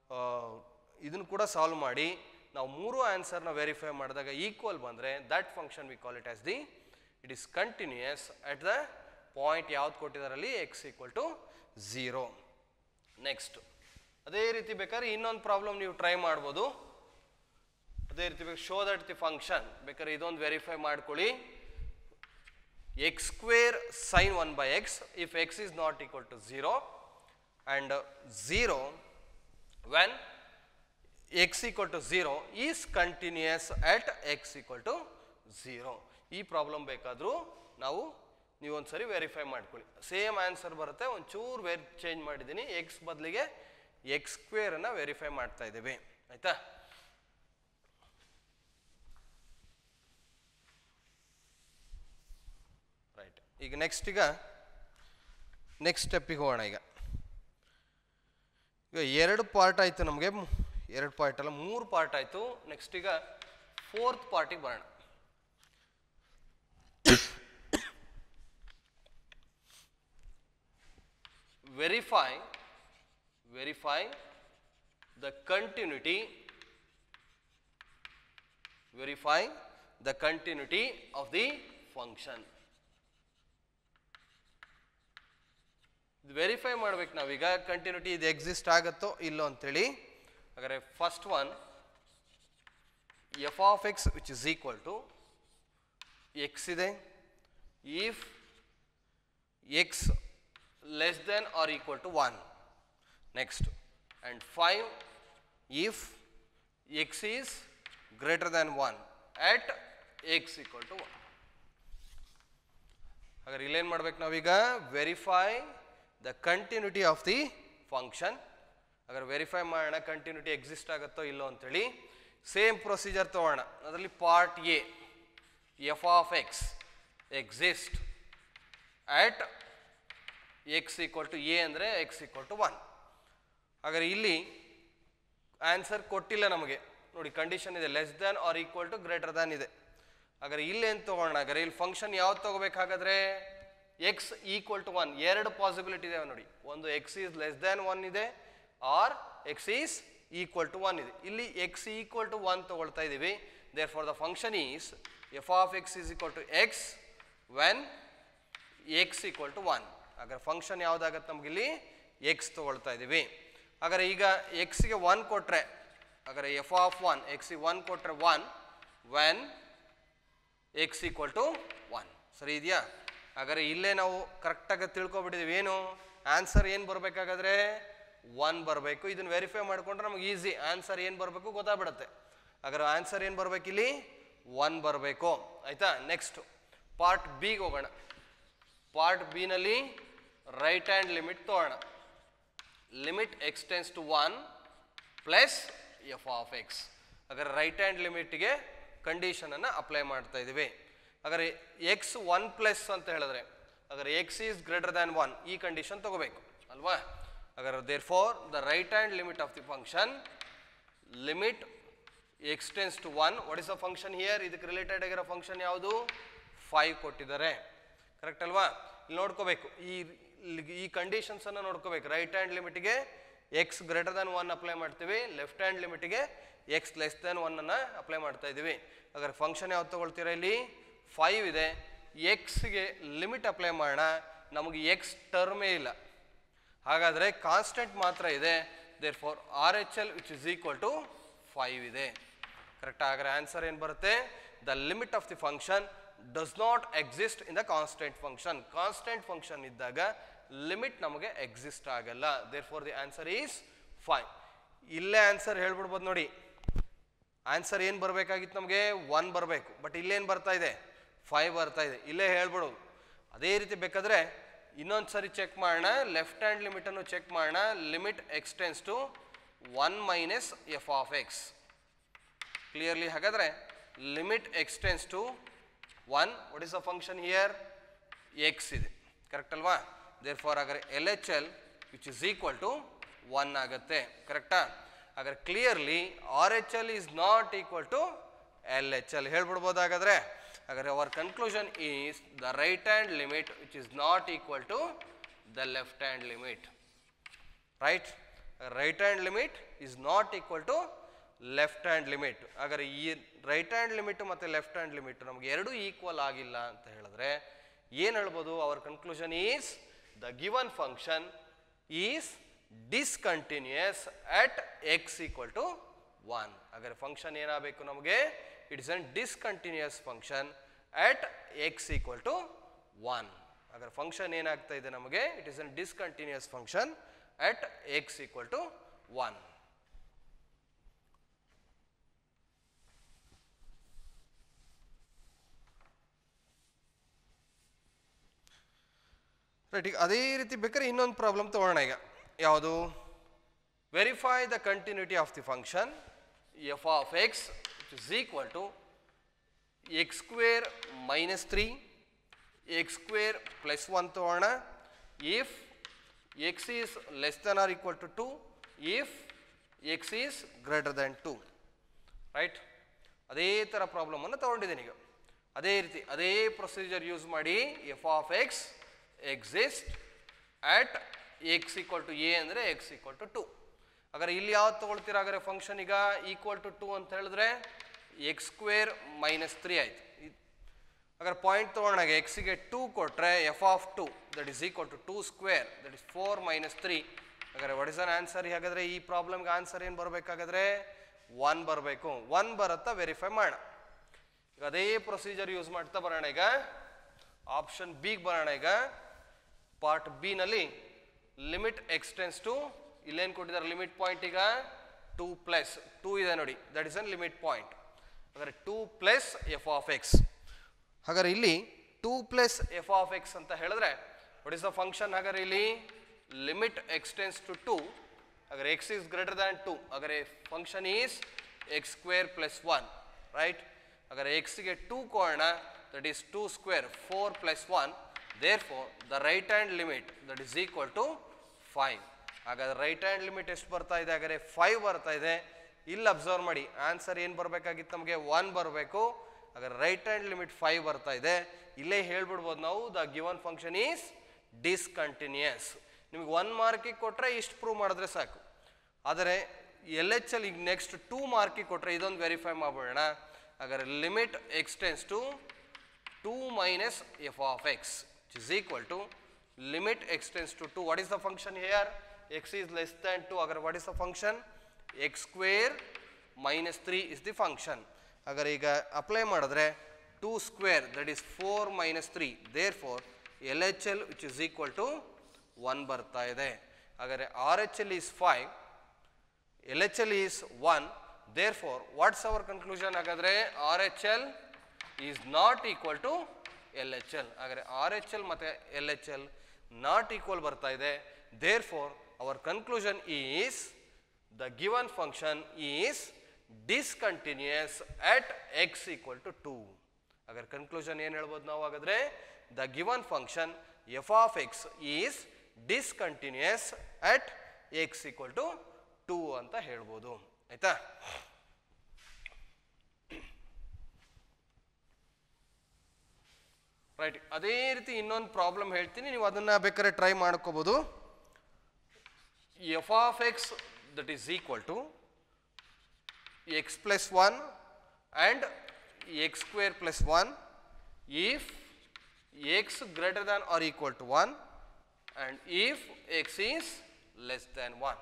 A: ಇದನ್ನು ಕೂಡ ಸಾಲ್ವ್ ಮಾಡಿ ನಾವು ಮೂರು ಆನ್ಸರ್ನ ವೆರಿಫೈ ಮಾಡಿದಾಗ ಈಕ್ವಲ್ ಬಂದರೆ that function we call it as the it is continuous at the point ಯಾವ್ದು ಕೊಟ್ಟಿದ್ದಾರಲ್ಲಿ x equal to zero next ಅದೇ ರೀತಿ ಬೇಕಾದ್ರೆ ಇನ್ನೊಂದು ಪ್ರಾಬ್ಲಮ್ ನೀವು ಟ್ರೈ ಮಾಡ್ಬೋದು ಅದೇ ರೀತಿ ಬೇಕು ಶೋ ದಟ್ ದಿ ಫಂಕ್ಷನ್ ಬೇಕಾದ್ರೆ ಇದೊಂದು ವೆರಿಫೈ ಮಾಡ್ಕೊಳ್ಳಿ x square sine one by x if x is not equal to zero and zero when x equal to zero is continuous at X equal to zero ಈ problem ಬೇಕಾದರೂ ನಾವು ನೀವೊಂದ್ಸರಿ verify ಮಾಡ್ಕೊಳ್ಳಿ same answer ಬರುತ್ತೆ ಒಂಚೂರು very change ಮಾಡಿದ್ದೀನಿ x ಬದಲಿಗೆ x ಸ್ಕ್ವೇರನ್ನು ವೆರಿಫೈ ಮಾಡ್ತಾ ಇದ್ದೀವಿ ಆಯಿತಾ ರೈಟ್ ಈಗ ನೆಕ್ಸ್ಟ್ ಈಗ ನೆಕ್ಸ್ಟ್ ಸ್ಟೆಪ್ಪಿಗೆ ಹೋಗೋಣ ಈಗ ಈಗ ಎರಡು ಪಾರ್ಟ್ ಆಯಿತು ನಮಗೆ ಎರಡು ಪಾರ್ಟ್ ಅಲ್ಲ ಮೂರು ಪಾರ್ಟ್ ಆಯಿತು ನೆಕ್ಸ್ಟ್ ಈಗ ಫೋರ್ತ್ ಪಾರ್ಟಿಗೆ ಬರೋಣ verify verify the continuity verify the continuity of the function ಇದು ವೆರಿಫೈ ಮಾಡ್ಬೇಕು ನಾವೀಗ ಕಂಟಿನ್ಯೂಟಿ ಇದು ಎಕ್ಸಿಸ್ಟ್ ಆಗುತ್ತೋ ಇಲ್ಲೋ ಅಂತೇಳಿ ಹಾಗಾದ್ರೆ first one f of X which is equal to x ಇದೆ if x less than or equal to one next and five if x is greater than one at X equal to one ಹಾಗಾದ್ರೆ ಇಲ್ಲೇನು ಮಾಡ್ಬೇಕು ನಾವೀಗ verify the continuity of the function ಹಾಗಾದ್ರೆ verify ಮಾಡೋಣ continuity exist ಆಗುತ್ತೋ ಇಲ್ಲೋ ಅಂತೇಳಿ same procedure ತಗೋಣ ಅದರಲ್ಲಿ part A F of x exist at X equal to a ಅಂದರೆ ಎಕ್ಸ್ ಈಕ್ವಲ್ ಟು ಒನ್ ಹಾಗಾದ್ರೆ ಇಲ್ಲಿ ಆನ್ಸರ್ ಕೊಟ್ಟಿಲ್ಲ ನಮಗೆ ನೋಡಿ ಕಂಡೀಷನ್ ಇದೆ less than or equal to greater than ಇದೆ ಹಾಗಾದ್ರೆ ಇಲ್ಲೇನು ತೊಗೊಳ್ಳೋಣ ಹಾಗಾದ್ರೆ ಇಲ್ಲಿ ಫಂಕ್ಷನ್ ಯಾವ್ದು ತೊಗೋಬೇಕಾಗಾದ್ರೆ ಎಕ್ಸ್ ಈಕ್ವಲ್ ಟು ಒನ್ ಎರಡು ಪಾಸಿಬಿಲಿಟಿ ಇದೆ ನೋಡಿ ಒಂದು x is less than one ಇದೆ or x is equal to one ಇದೆ ಇಲ್ಲಿ ಎಕ್ಸ್ ಈಕ್ವಲ್ ಟು ಒನ್ ತೊಗೊಳ್ತಾ ಇದ್ದೀವಿ therefore the function is f of X is equal to x when x equal to one ಹಾಗಾದ್ರೆ function ಯಾವುದಾಗತ್ತೆ ನಮಗಿಲ್ಲಿ x ತೊಗೊಳ್ತಾ ಇದ್ದೀವಿ ಹಾಗಾದ್ರೆ ಈಗ ಎಕ್ಸ್ಗೆ ಒನ್ ಕೊಟ್ಟರೆ ಹಾಗಾದ್ರೆ ಎಫ್ ಆಫ್ ಒನ್ ಎಕ್ಸಿಗೆ ಒನ್ ಕೊಟ್ಟರೆ one when x equal to one ಸರಿ ಇದೆಯಾ ಹಾಗಾದ್ರೆ ಇಲ್ಲೇ ನಾವು ಕರೆಕ್ಟಾಗಿ ತಿಳ್ಕೊಬಿಟ್ಟಿದ್ದೀವಿ ಏನು ಆನ್ಸರ್ ಏನು ಬರಬೇಕಾಗಾದ್ರೆ ಒನ್ ಬರಬೇಕು ಇದನ್ನು ವೆರಿಫೈ ಮಾಡಿಕೊಂಡ್ರೆ ನಮಗೆ ಈಸಿ ಆನ್ಸರ್ ಏನು ಬರಬೇಕು ಗೊತ್ತಾಗ್ಬಿಡುತ್ತೆ ಹಾಗಾದ್ರೆ ಆನ್ಸರ್ ಏನು ಬರಬೇಕು ಇಲ್ಲಿ ಒನ್ ಬರಬೇಕು ಆಯಿತಾ ನೆಕ್ಸ್ಟ್ ಪಾರ್ಟ್ ಬಿಗೆ ಹೋಗೋಣ ಪಾರ್ಟ್ ಬಿನಲ್ಲಿ ರೈಟ್ ಹ್ಯಾಂಡ್ ಲಿಮಿಟ್ ತೊಗೋಣ limit extends to one plus f of x ಹಾಗಾದ್ರೆ ರೈಟ್ ಹ್ಯಾಂಡ್ ಲಿಮಿಟ್ಗೆ ಕಂಡೀಷನನ್ನು ಅಪ್ಲೈ ಮಾಡ್ತಾ ಇದ್ದೀವಿ ಹಾಗಾದ್ರೆ ಎಕ್ಸ್ ಒನ್ ಪ್ಲಸ್ ಅಂತ ಹೇಳಿದ್ರೆ ಹಾಗಾದ್ರೆ x is greater than one ಈ ಕಂಡೀಷನ್ ತಗೋಬೇಕು ಅಲ್ವಾ ಹಾಗಾದ್ರೆ therefore the right hand limit of the function limit extends to one what is the function here ಇದಕ್ಕೆ ರಿಲೇಟೆಡ್ ಆಗಿರೋ ಫಂಕ್ಷನ್ ಯಾವುದು ಫೈವ್ ಕೊಟ್ಟಿದ್ದಾರೆ ಕರೆಕ್ಟ್ ಅಲ್ವಾ ಇಲ್ಲಿ ನೋಡ್ಕೋಬೇಕು ಈ ಇಲ್ಲಿ- ಈ ಕಂಡೀಷನ್ಸ್ ಅನ್ನ ನೋಡ್ಕೋಬೇಕು ರೈಟ್ ಹ್ಯಾಂಡ್ ಲಿಮಿಟ್ಗೆ x greater than one apply ಮಾಡ್ತೀವಿ ಲೆಫ್ಟ್ ಹ್ಯಾಂಡ್ ಲಿಮಿಟ್ಗೆ ಎಕ್ಸ್ ಲೆಸ್ ದನ್ ಒನ್ ಅನ್ನ ಅಪ್ಲೈ ಮಾಡ್ತಾ ಇದ್ದೀವಿ ಹಾಗಾದ್ರೆ ಫಂಕ್ಷನ್ ಯಾವ್ದು ತಗೊಳ್ತೀರಾ ಇಲ್ಲಿ ಫೈವ್ ಇದೆ ಎಕ್ಸ್ಗೆ ಲಿಮಿಟ್ ಅಪ್ಲೈ ಮಾಡೋಣ ನಮಗೆ ಎಕ್ಸ್ ಟರ್ಮೇ ಇಲ್ಲ ಹಾಗಾದರೆ ಕಾನ್ಸ್ಟೆಂಟ್ ಮಾತ್ರ ಇದೆ therefore R H L which is equal to five ಇದೆ ಕರೆಕ್ಟ್ ಹಾಗಾದ್ರೆ ಆನ್ಸರ್ ಏನು ಬರುತ್ತೆ the limit of the function does not exist in the constant function constant function ಇದ್ದಾಗ ಲಿಮಿಟ್ ನಮಗೆ ಎಕ್ಸಿಸ್ಟ್ ಆಗಲ್ಲ therefore the answer is five ಇಲ್ಲೇ answer ಹೇಳ್ಬಿಡ್ಬೋದು ನೋಡಿ ಆನ್ಸರ್ ಏನು ಬರಬೇಕಾಗಿತ್ತು ನಮಗೆ ಒನ್ ಬರಬೇಕು ಬಟ್ ಇಲ್ಲೇನು ಬರ್ತಾ ಇದೆ ಫೈವ್ ಬರ್ತಾ ಇದೆ ಇಲ್ಲೇ ಹೇಳ್ಬಿಡೋದು ಅದೇ ರೀತಿ ಬೇಕಾದರೆ ಇನ್ನೊಂದು ಸರಿ ಚೆಕ್ ಮಾಡೋಣ ಲೆಫ್ಟ್ ಹ್ಯಾಂಡ್ ಲಿಮಿಟನ್ನು ಚೆಕ್ ಮಾಡೋಣ limit extends to one minus F of x clearly ಹಾಗಾದರೆ limit extends to one what is the function here x ಇದೆ ಕರೆಕ್ಟ್ ಅಲ್ವಾ ದೇರ್ ಫಾರ್ ಹಾಗಾದ್ರೆ L H L which is equal to one ಆಗುತ್ತೆ ಕರೆಕ್ಟಾ ಹಾಗಾದ್ರೆ clearly R H L is not equal to L H L ಹೇಳ್ಬಿಡ್ಬೋದು ಹಾಗಾದ್ರೆ ಹಾಗಾದ್ರೆ our conclusion is the right hand limit which is not equal to the left hand limit right right hand limit is not equal to left hand limit ಹಾಗಾದ್ರೆ ಈ right hand limit ಮತ್ತು left hand limit ನಮಗೆ ಎರಡೂ equal ಆಗಿಲ್ಲ ಅಂತ ಹೇಳಿದ್ರೆ ಏನು ಹೇಳ್ಬೋದು our conclusion is the given function is discontinuous at X equal to one ಹಾಗಾದ್ರೆ ಫಂಕ್ಷನ್ ಏನಾಗಬೇಕು ನಮಗೆ it is an discontinuous function at X equal to one ಹಾಗಾದ್ರೆ ಫಂಕ್ಷನ್ ಏನಾಗ್ತಾ ಇದೆ ನಮಗೆ it is an discontinuous function at X equal to one right ಈಗ ಅದೇ ರೀತಿ ಬೇಕಾದ್ರೆ ಇನ್ನೊಂದು ಪ್ರಾಬ್ಲಮ್ ತಗೊಳ್ಳೋಣ ಈಗ ಯಾವುದು verify the continuity of the function F of x is equal to x square minus three x square plus one ತಗೋಣ if x is less than or equal to two if x is greater than two right ಅದೇ ಥರ ಪ್ರಾಬ್ಲಮನ್ನು ತಗೊಂಡಿದ್ದೀನಿ ಈಗ ಅದೇ ರೀತಿ ಅದೇ procedure use ಮಾಡಿ f of x exist at X equal to a ಅಂದರೆ ಎಕ್ಸ್ ಈಕ್ವಲ್ ಟು ಟು ಹಾಗಾದ್ರೆ ಇಲ್ಲಿ ಯಾವ್ದು ತೊಗೊಳ್ತೀರ ಹಾಗಾದ್ರೆ ಫಂಕ್ಷನ್ ಈಗ ಈಕ್ವಲ್ ಟು ಟು ಅಂತ ಹೇಳಿದ್ರೆ ಎಕ್ಸ್ ಸ್ಕ್ವೇರ್ ಮೈನಸ್ ತ್ರೀ ಆಯಿತು ಹಾಗಾದ್ರೆ ಪಾಯಿಂಟ್ ತೊಗೊಂಡಾಗ ಎಕ್ಸಿಗೆ ಟೂ ಕೊಟ್ಟರೆ f of two that is equal to two square that is four minus three ಹಾಗಾದ್ರೆ ವಾಟ್ ಇಸ್ ಅನ್ ಆನ್ಸರ್ ಹಾಗಾದ್ರೆ ಈ ಪ್ರಾಬ್ಲಮ್ಗೆ ಆನ್ಸರ್ ಏನು ಬರಬೇಕಾಗಾದ್ರೆ ಒನ್ ಬರಬೇಕು ಒನ್ ಬರುತ್ತಾ ವೆರಿಫೈ ಮಾಡೋಣ ಈಗ ಅದೇ ಪ್ರೊಸೀಜರ್ ಯೂಸ್ ಮಾಡ್ತಾ ಬರೋಣ ಈಗ ಆಪ್ಷನ್ ಬಿಗೆ ಬರೋಣ ಈಗ ಪಾರ್ಟ್ ಬಿ ನಲ್ಲಿ ಲಿಮಿಟ್ ಎಕ್ಸ್ಟೆನ್ಸ್ ಟು ಇಲ್ಲೇನು ಕೊಟ್ಟಿದ್ದಾರೆ ಲಿಮಿಟ್ ಪಾಯಿಂಟ್ ಈಗ ಟೂ ಪ್ಲಸ್ ಟೂ ಇದೆ ನೋಡಿ that is an limit point ಹಾಗಾದ್ರೆ two plus f of x ಹಾಗಾದ್ರೆ ಇಲ್ಲಿ two plus f of x ಅಂತ ಹೇಳಿದ್ರೆ ವಾಟ್ ಇಸ್ ದ ಫಂಕ್ಷನ್ ಹಾಗಾದ್ರೆ ಇಲ್ಲಿ ಲಿಮಿಟ್ ಎಕ್ಸ್ಟೆನ್ಸ್ ಟು ಟೂ ಹಾಗಾದ್ರೆ x is greater than two ಹಾಗಾದ್ರೆ function is x square plus one right ಹಾಗಾದ್ರೆ ಎಕ್ಸ್ಗೆ ಟೂ ಕೋಣ that is two square four plus one therefore the right hand limit that is equal to five ಹಾಗಾದ್ರೆ right hand limit ಎಷ್ಟು ಬರ್ತಾ ಇದೆ ಹಾಗಾದ್ರೆ five ಬರ್ತಾ ಇದೆ ಇಲ್ಲಿ ಅಬ್ಸರ್ವ್ ಮಾಡಿ ಆನ್ಸರ್ ಏನು ಬರಬೇಕಾಗಿತ್ತು ನಮಗೆ ಒನ್ ಬರಬೇಕು ಹಾಗಾದ್ರೆ ರೈಟ್ ಹ್ಯಾಂಡ್ ಲಿಮಿಟ್ ಫೈವ್ ಬರ್ತಾ ಇದೆ ಇಲ್ಲೇ ಹೇಳ್ಬಿಡ್ಬೋದು ನಾವು the given function is discontinuous ನಿಮಗೆ ಒನ್ ಮಾರ್ಕಿಗೆ ಕೊಟ್ಟರೆ ಇಷ್ಟು ಪ್ರೂವ್ ಮಾಡಿದ್ರೆ ಸಾಕು ಆದರೆ ಎಲ್ ಎಚ್ ಎಲ್ ಈಗ ನೆಕ್ಸ್ಟ್ ಟೂ ಮಾರ್ಕಿಗೆ ಕೊಟ್ಟರೆ ಇದೊಂದು ವೆರಿಫೈ ಮಾಡ್ಬಿಡೋಣ ಹಾಗಾದ್ರೆ limit extends to two minus F of x is equal to limit extends to two what is the function here x is less than two ಹಾಗಾದ್ರೆ what is the function x square minus three is the function ಹಾಗಾದ್ರೆ ಈಗ apply ಮಾಡಿದ್ರೆ two square that is four minus three therefore L H L which is equal to one ಬರ್ತಾ ಇದೆ ಹಾಗಾದ್ರೆ R H L is five L H L is one therefore what's our conclusion ಹಾಗಾದ್ರೆ R H L is not equal to L H L ಹಾಗಾದ್ರೆ R H L ಮತ್ತು L H L not equal ಬರ್ತಾ ಇದೆ there therefore our conclusion is the given function is discontinuous at X equal to two ಹಾಗಾದ್ರೆ conclusion ಏನು ಹೇಳ್ಬೋದು ನಾವು ಹಾಗಾದ್ರೆ the given function F of X is discontinuous at X equal to two ಅಂತ ಹೇಳ್ಬೋದು ಆಯ್ತಾ ರೈಟ್ ಅದೇ ರೀತಿ ಇನ್ನೊಂದು ಪ್ರಾಬ್ಲಮ್ ಹೇಳ್ತೀನಿ ನೀವು ಅದನ್ನ ಬೇಕಾದ್ರೆ ಟ್ರೈ ಮಾಡ್ಕೋಬಹುದು f of X that is equal to x plus one and x square plus one if x greater than or equal to 1 and if x is less than 1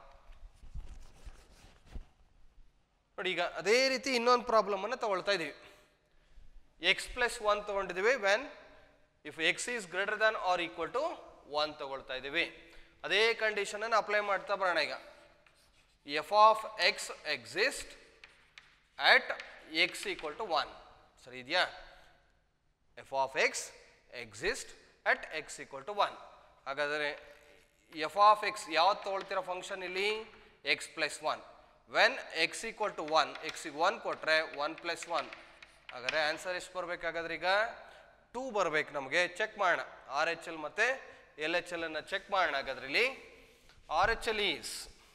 A: ನೋಡಿ ಈಗ ಅದೇ ರೀತಿ ಇನ್ನೊಂದು ಪ್ರಾಬ್ಲಮ್ ಅನ್ನು ತಗೊಳ್ತಾ ಇದೀವಿ ಎಕ್ಸ್ ಪ್ಲಸ್ ಒನ್ ತಗೊಂಡಿದ್ದೀವಿ when if x is greater than or equal to one ತಗೊಳ್ತಾ ಇದ್ದೀವಿ ಅದೇ ಕಂಡೀಷನ್ ಅನ್ನು ಅಪ್ಲೈ ಮಾಡ್ತಾ ಬರೋಣ ಈಗ f of x exist at X equal to one ಸರಿ ಇದೆಯಾ f of x exist at X equal to one ಹಾಗಾದರೆ ಎಫ್ ಆಫ್ ಎಕ್ಸ್ ಯಾವತ್ತು ತೊಗೊಳ್ತಿರೋ ಫಂಕ್ಷನ್ ಇಲ್ಲಿ x plus one when x equal to one ಎಕ್ಸಿಗೆ ಒನ್ ಕೊಟ್ಟರೆ one plus one ಹಾಗಾದ್ರೆ answer ಎಷ್ಟು ಬರಬೇಕಾಗಾದ್ರೆ ಈಗ ಟೂ ಬರ್ಬೇಕು ನಮಗೆ ಚೆಕ್ ಮಾಡೋಣ ಆರ್ ಎಚ್ ಎಲ್ ಮತ್ತು ಎಲ್ ಎಚ್ ಎಲ್ ಅನ್ನು ಚೆಕ್ ಮಾಡೋಣ ಹಾಗಾದ್ರೆ ಇಲ್ಲಿ R H L is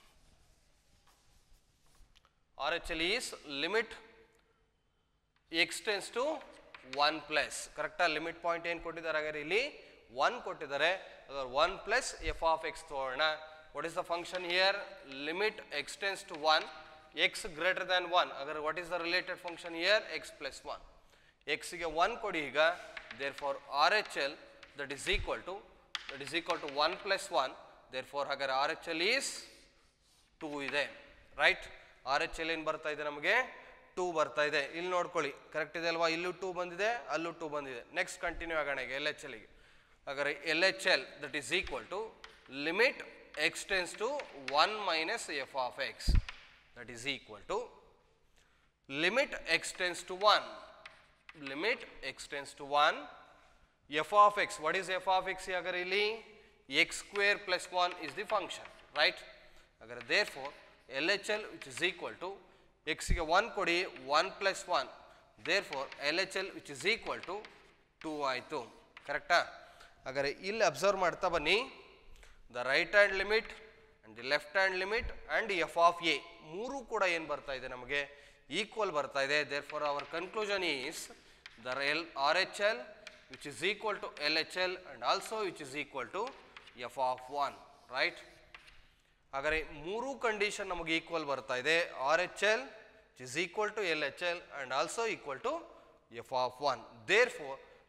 A: R H L is limit x tends to one plus ಕರೆಕ್ಟಾ ಲಿಮಿಟ್ ಪಾಯಿಂಟ್ ಏನು ಕೊಟ್ಟಿದ್ದಾರೆ ಹಾಗಾದ್ರೆ ಇಲ್ಲಿ ಒನ್ ಕೊಟ್ಟಿದ್ದಾರೆ one plus f of x ತಗೋಣ what is the function here limit x tends to one x greater than one ಹಾಗಾದ್ರೆ what is the related function here x plus one ಎಕ್ಸ್ಗೆ one ಕೊಡಿ ಈಗ therefore R H L that is equal to that is equal to one plus one therefore ಹಾಗಾದ್ರೆ R H L is two ಇದೆ right R H L ಏನು ಬರ್ತಾ ಇದೆ ನಮಗೆ two ಬರ್ತಾ ಇದೆ ಇಲ್ಲಿ ನೋಡ್ಕೊಳ್ಳಿ ಕರೆಕ್ಟ್ ಇದೆ ಅಲ್ವಾ ಇಲ್ಲೂ ಟೂ ಬಂದಿದೆ ಅಲ್ಲೂ ಟೂ ಬಂದಿದೆ ನೆಕ್ಸ್ಟ್ ಕಂಟಿನ್ಯೂ ಆಗೋಣ ಈಗ ಎಲ್ ಎಚ್ ಎಲ್ಗೆ ಹಾಗಾದ್ರೆ L H L that is equal to limit extends to one minus F of X that is equal to limit extends to one limit extends to one f of x what is f of x ಹಾಗಾದ್ರೆ ಇಲ್ಲಿ x square plus one is the function right ಹಾಗಾದ್ರೆ therefore L H L which is equal to ಎಕ್ಸ್ಗೆ one ಕೊಡಿ one plus one therefore L H L which is equal to two ಆಯಿತು ಕರೆಕ್ಟಾ ಹಾಗಾದ್ರೆ ಇಲ್ಲಿ observe ಮಾಡ್ತಾ ಬನ್ನಿ the right hand limit and the left hand limit and f of a ಮೂರು ಕೂಡ ಏನು ಬರ್ತಾ ಇದೆ ನಮಗೆ ಈಕ್ವಲ್ ಬರ್ತಾ ಇದೆ therefore our conclusion is the L R H L which is equal to L H L and also which is equal to F of one right ಹಾಗಾದ್ರೆ ಮೂರು ಕಂಡೀಷನ್ ನಮಗೆ ಈಕ್ವಲ್ ಬರ್ತಾ ಇದೆ R H L is equal to L H L and also equal to F of one therefore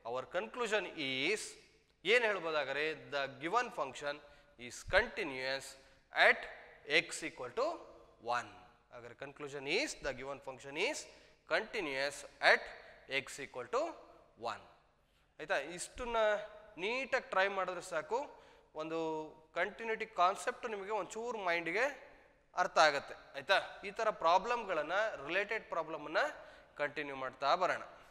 A: our conclusion is ಏನು ಹೇಳ್ಬೋದಾಗರೆ the given function is continuous at X equal to one ಹಾಗಾದ್ರೆ conclusion is the given function is continuous at X equal to one ಆಯಿತಾ ಇಷ್ಟನ್ನ ನೀಟಾಗಿ try ಮಾಡಿದ್ರೆ ಸಾಕು ಒಂದು continuity concept ನಿಮಗೆ ಒಂಚೂರು ಮೈಂಡ್ಗೆ ಅರ್ಥ ಆಗುತ್ತೆ ಆಯಿತಾ ಈ ಥರ ಪ್ರಾಬ್ಲಮ್ಗಳನ್ನು ರಿಲೇಟೆಡ್ ಪ್ರಾಬ್ಲಮನ್ನು ಕಂಟಿನ್ಯೂ ಮಾಡ್ತಾ ಬರೋಣ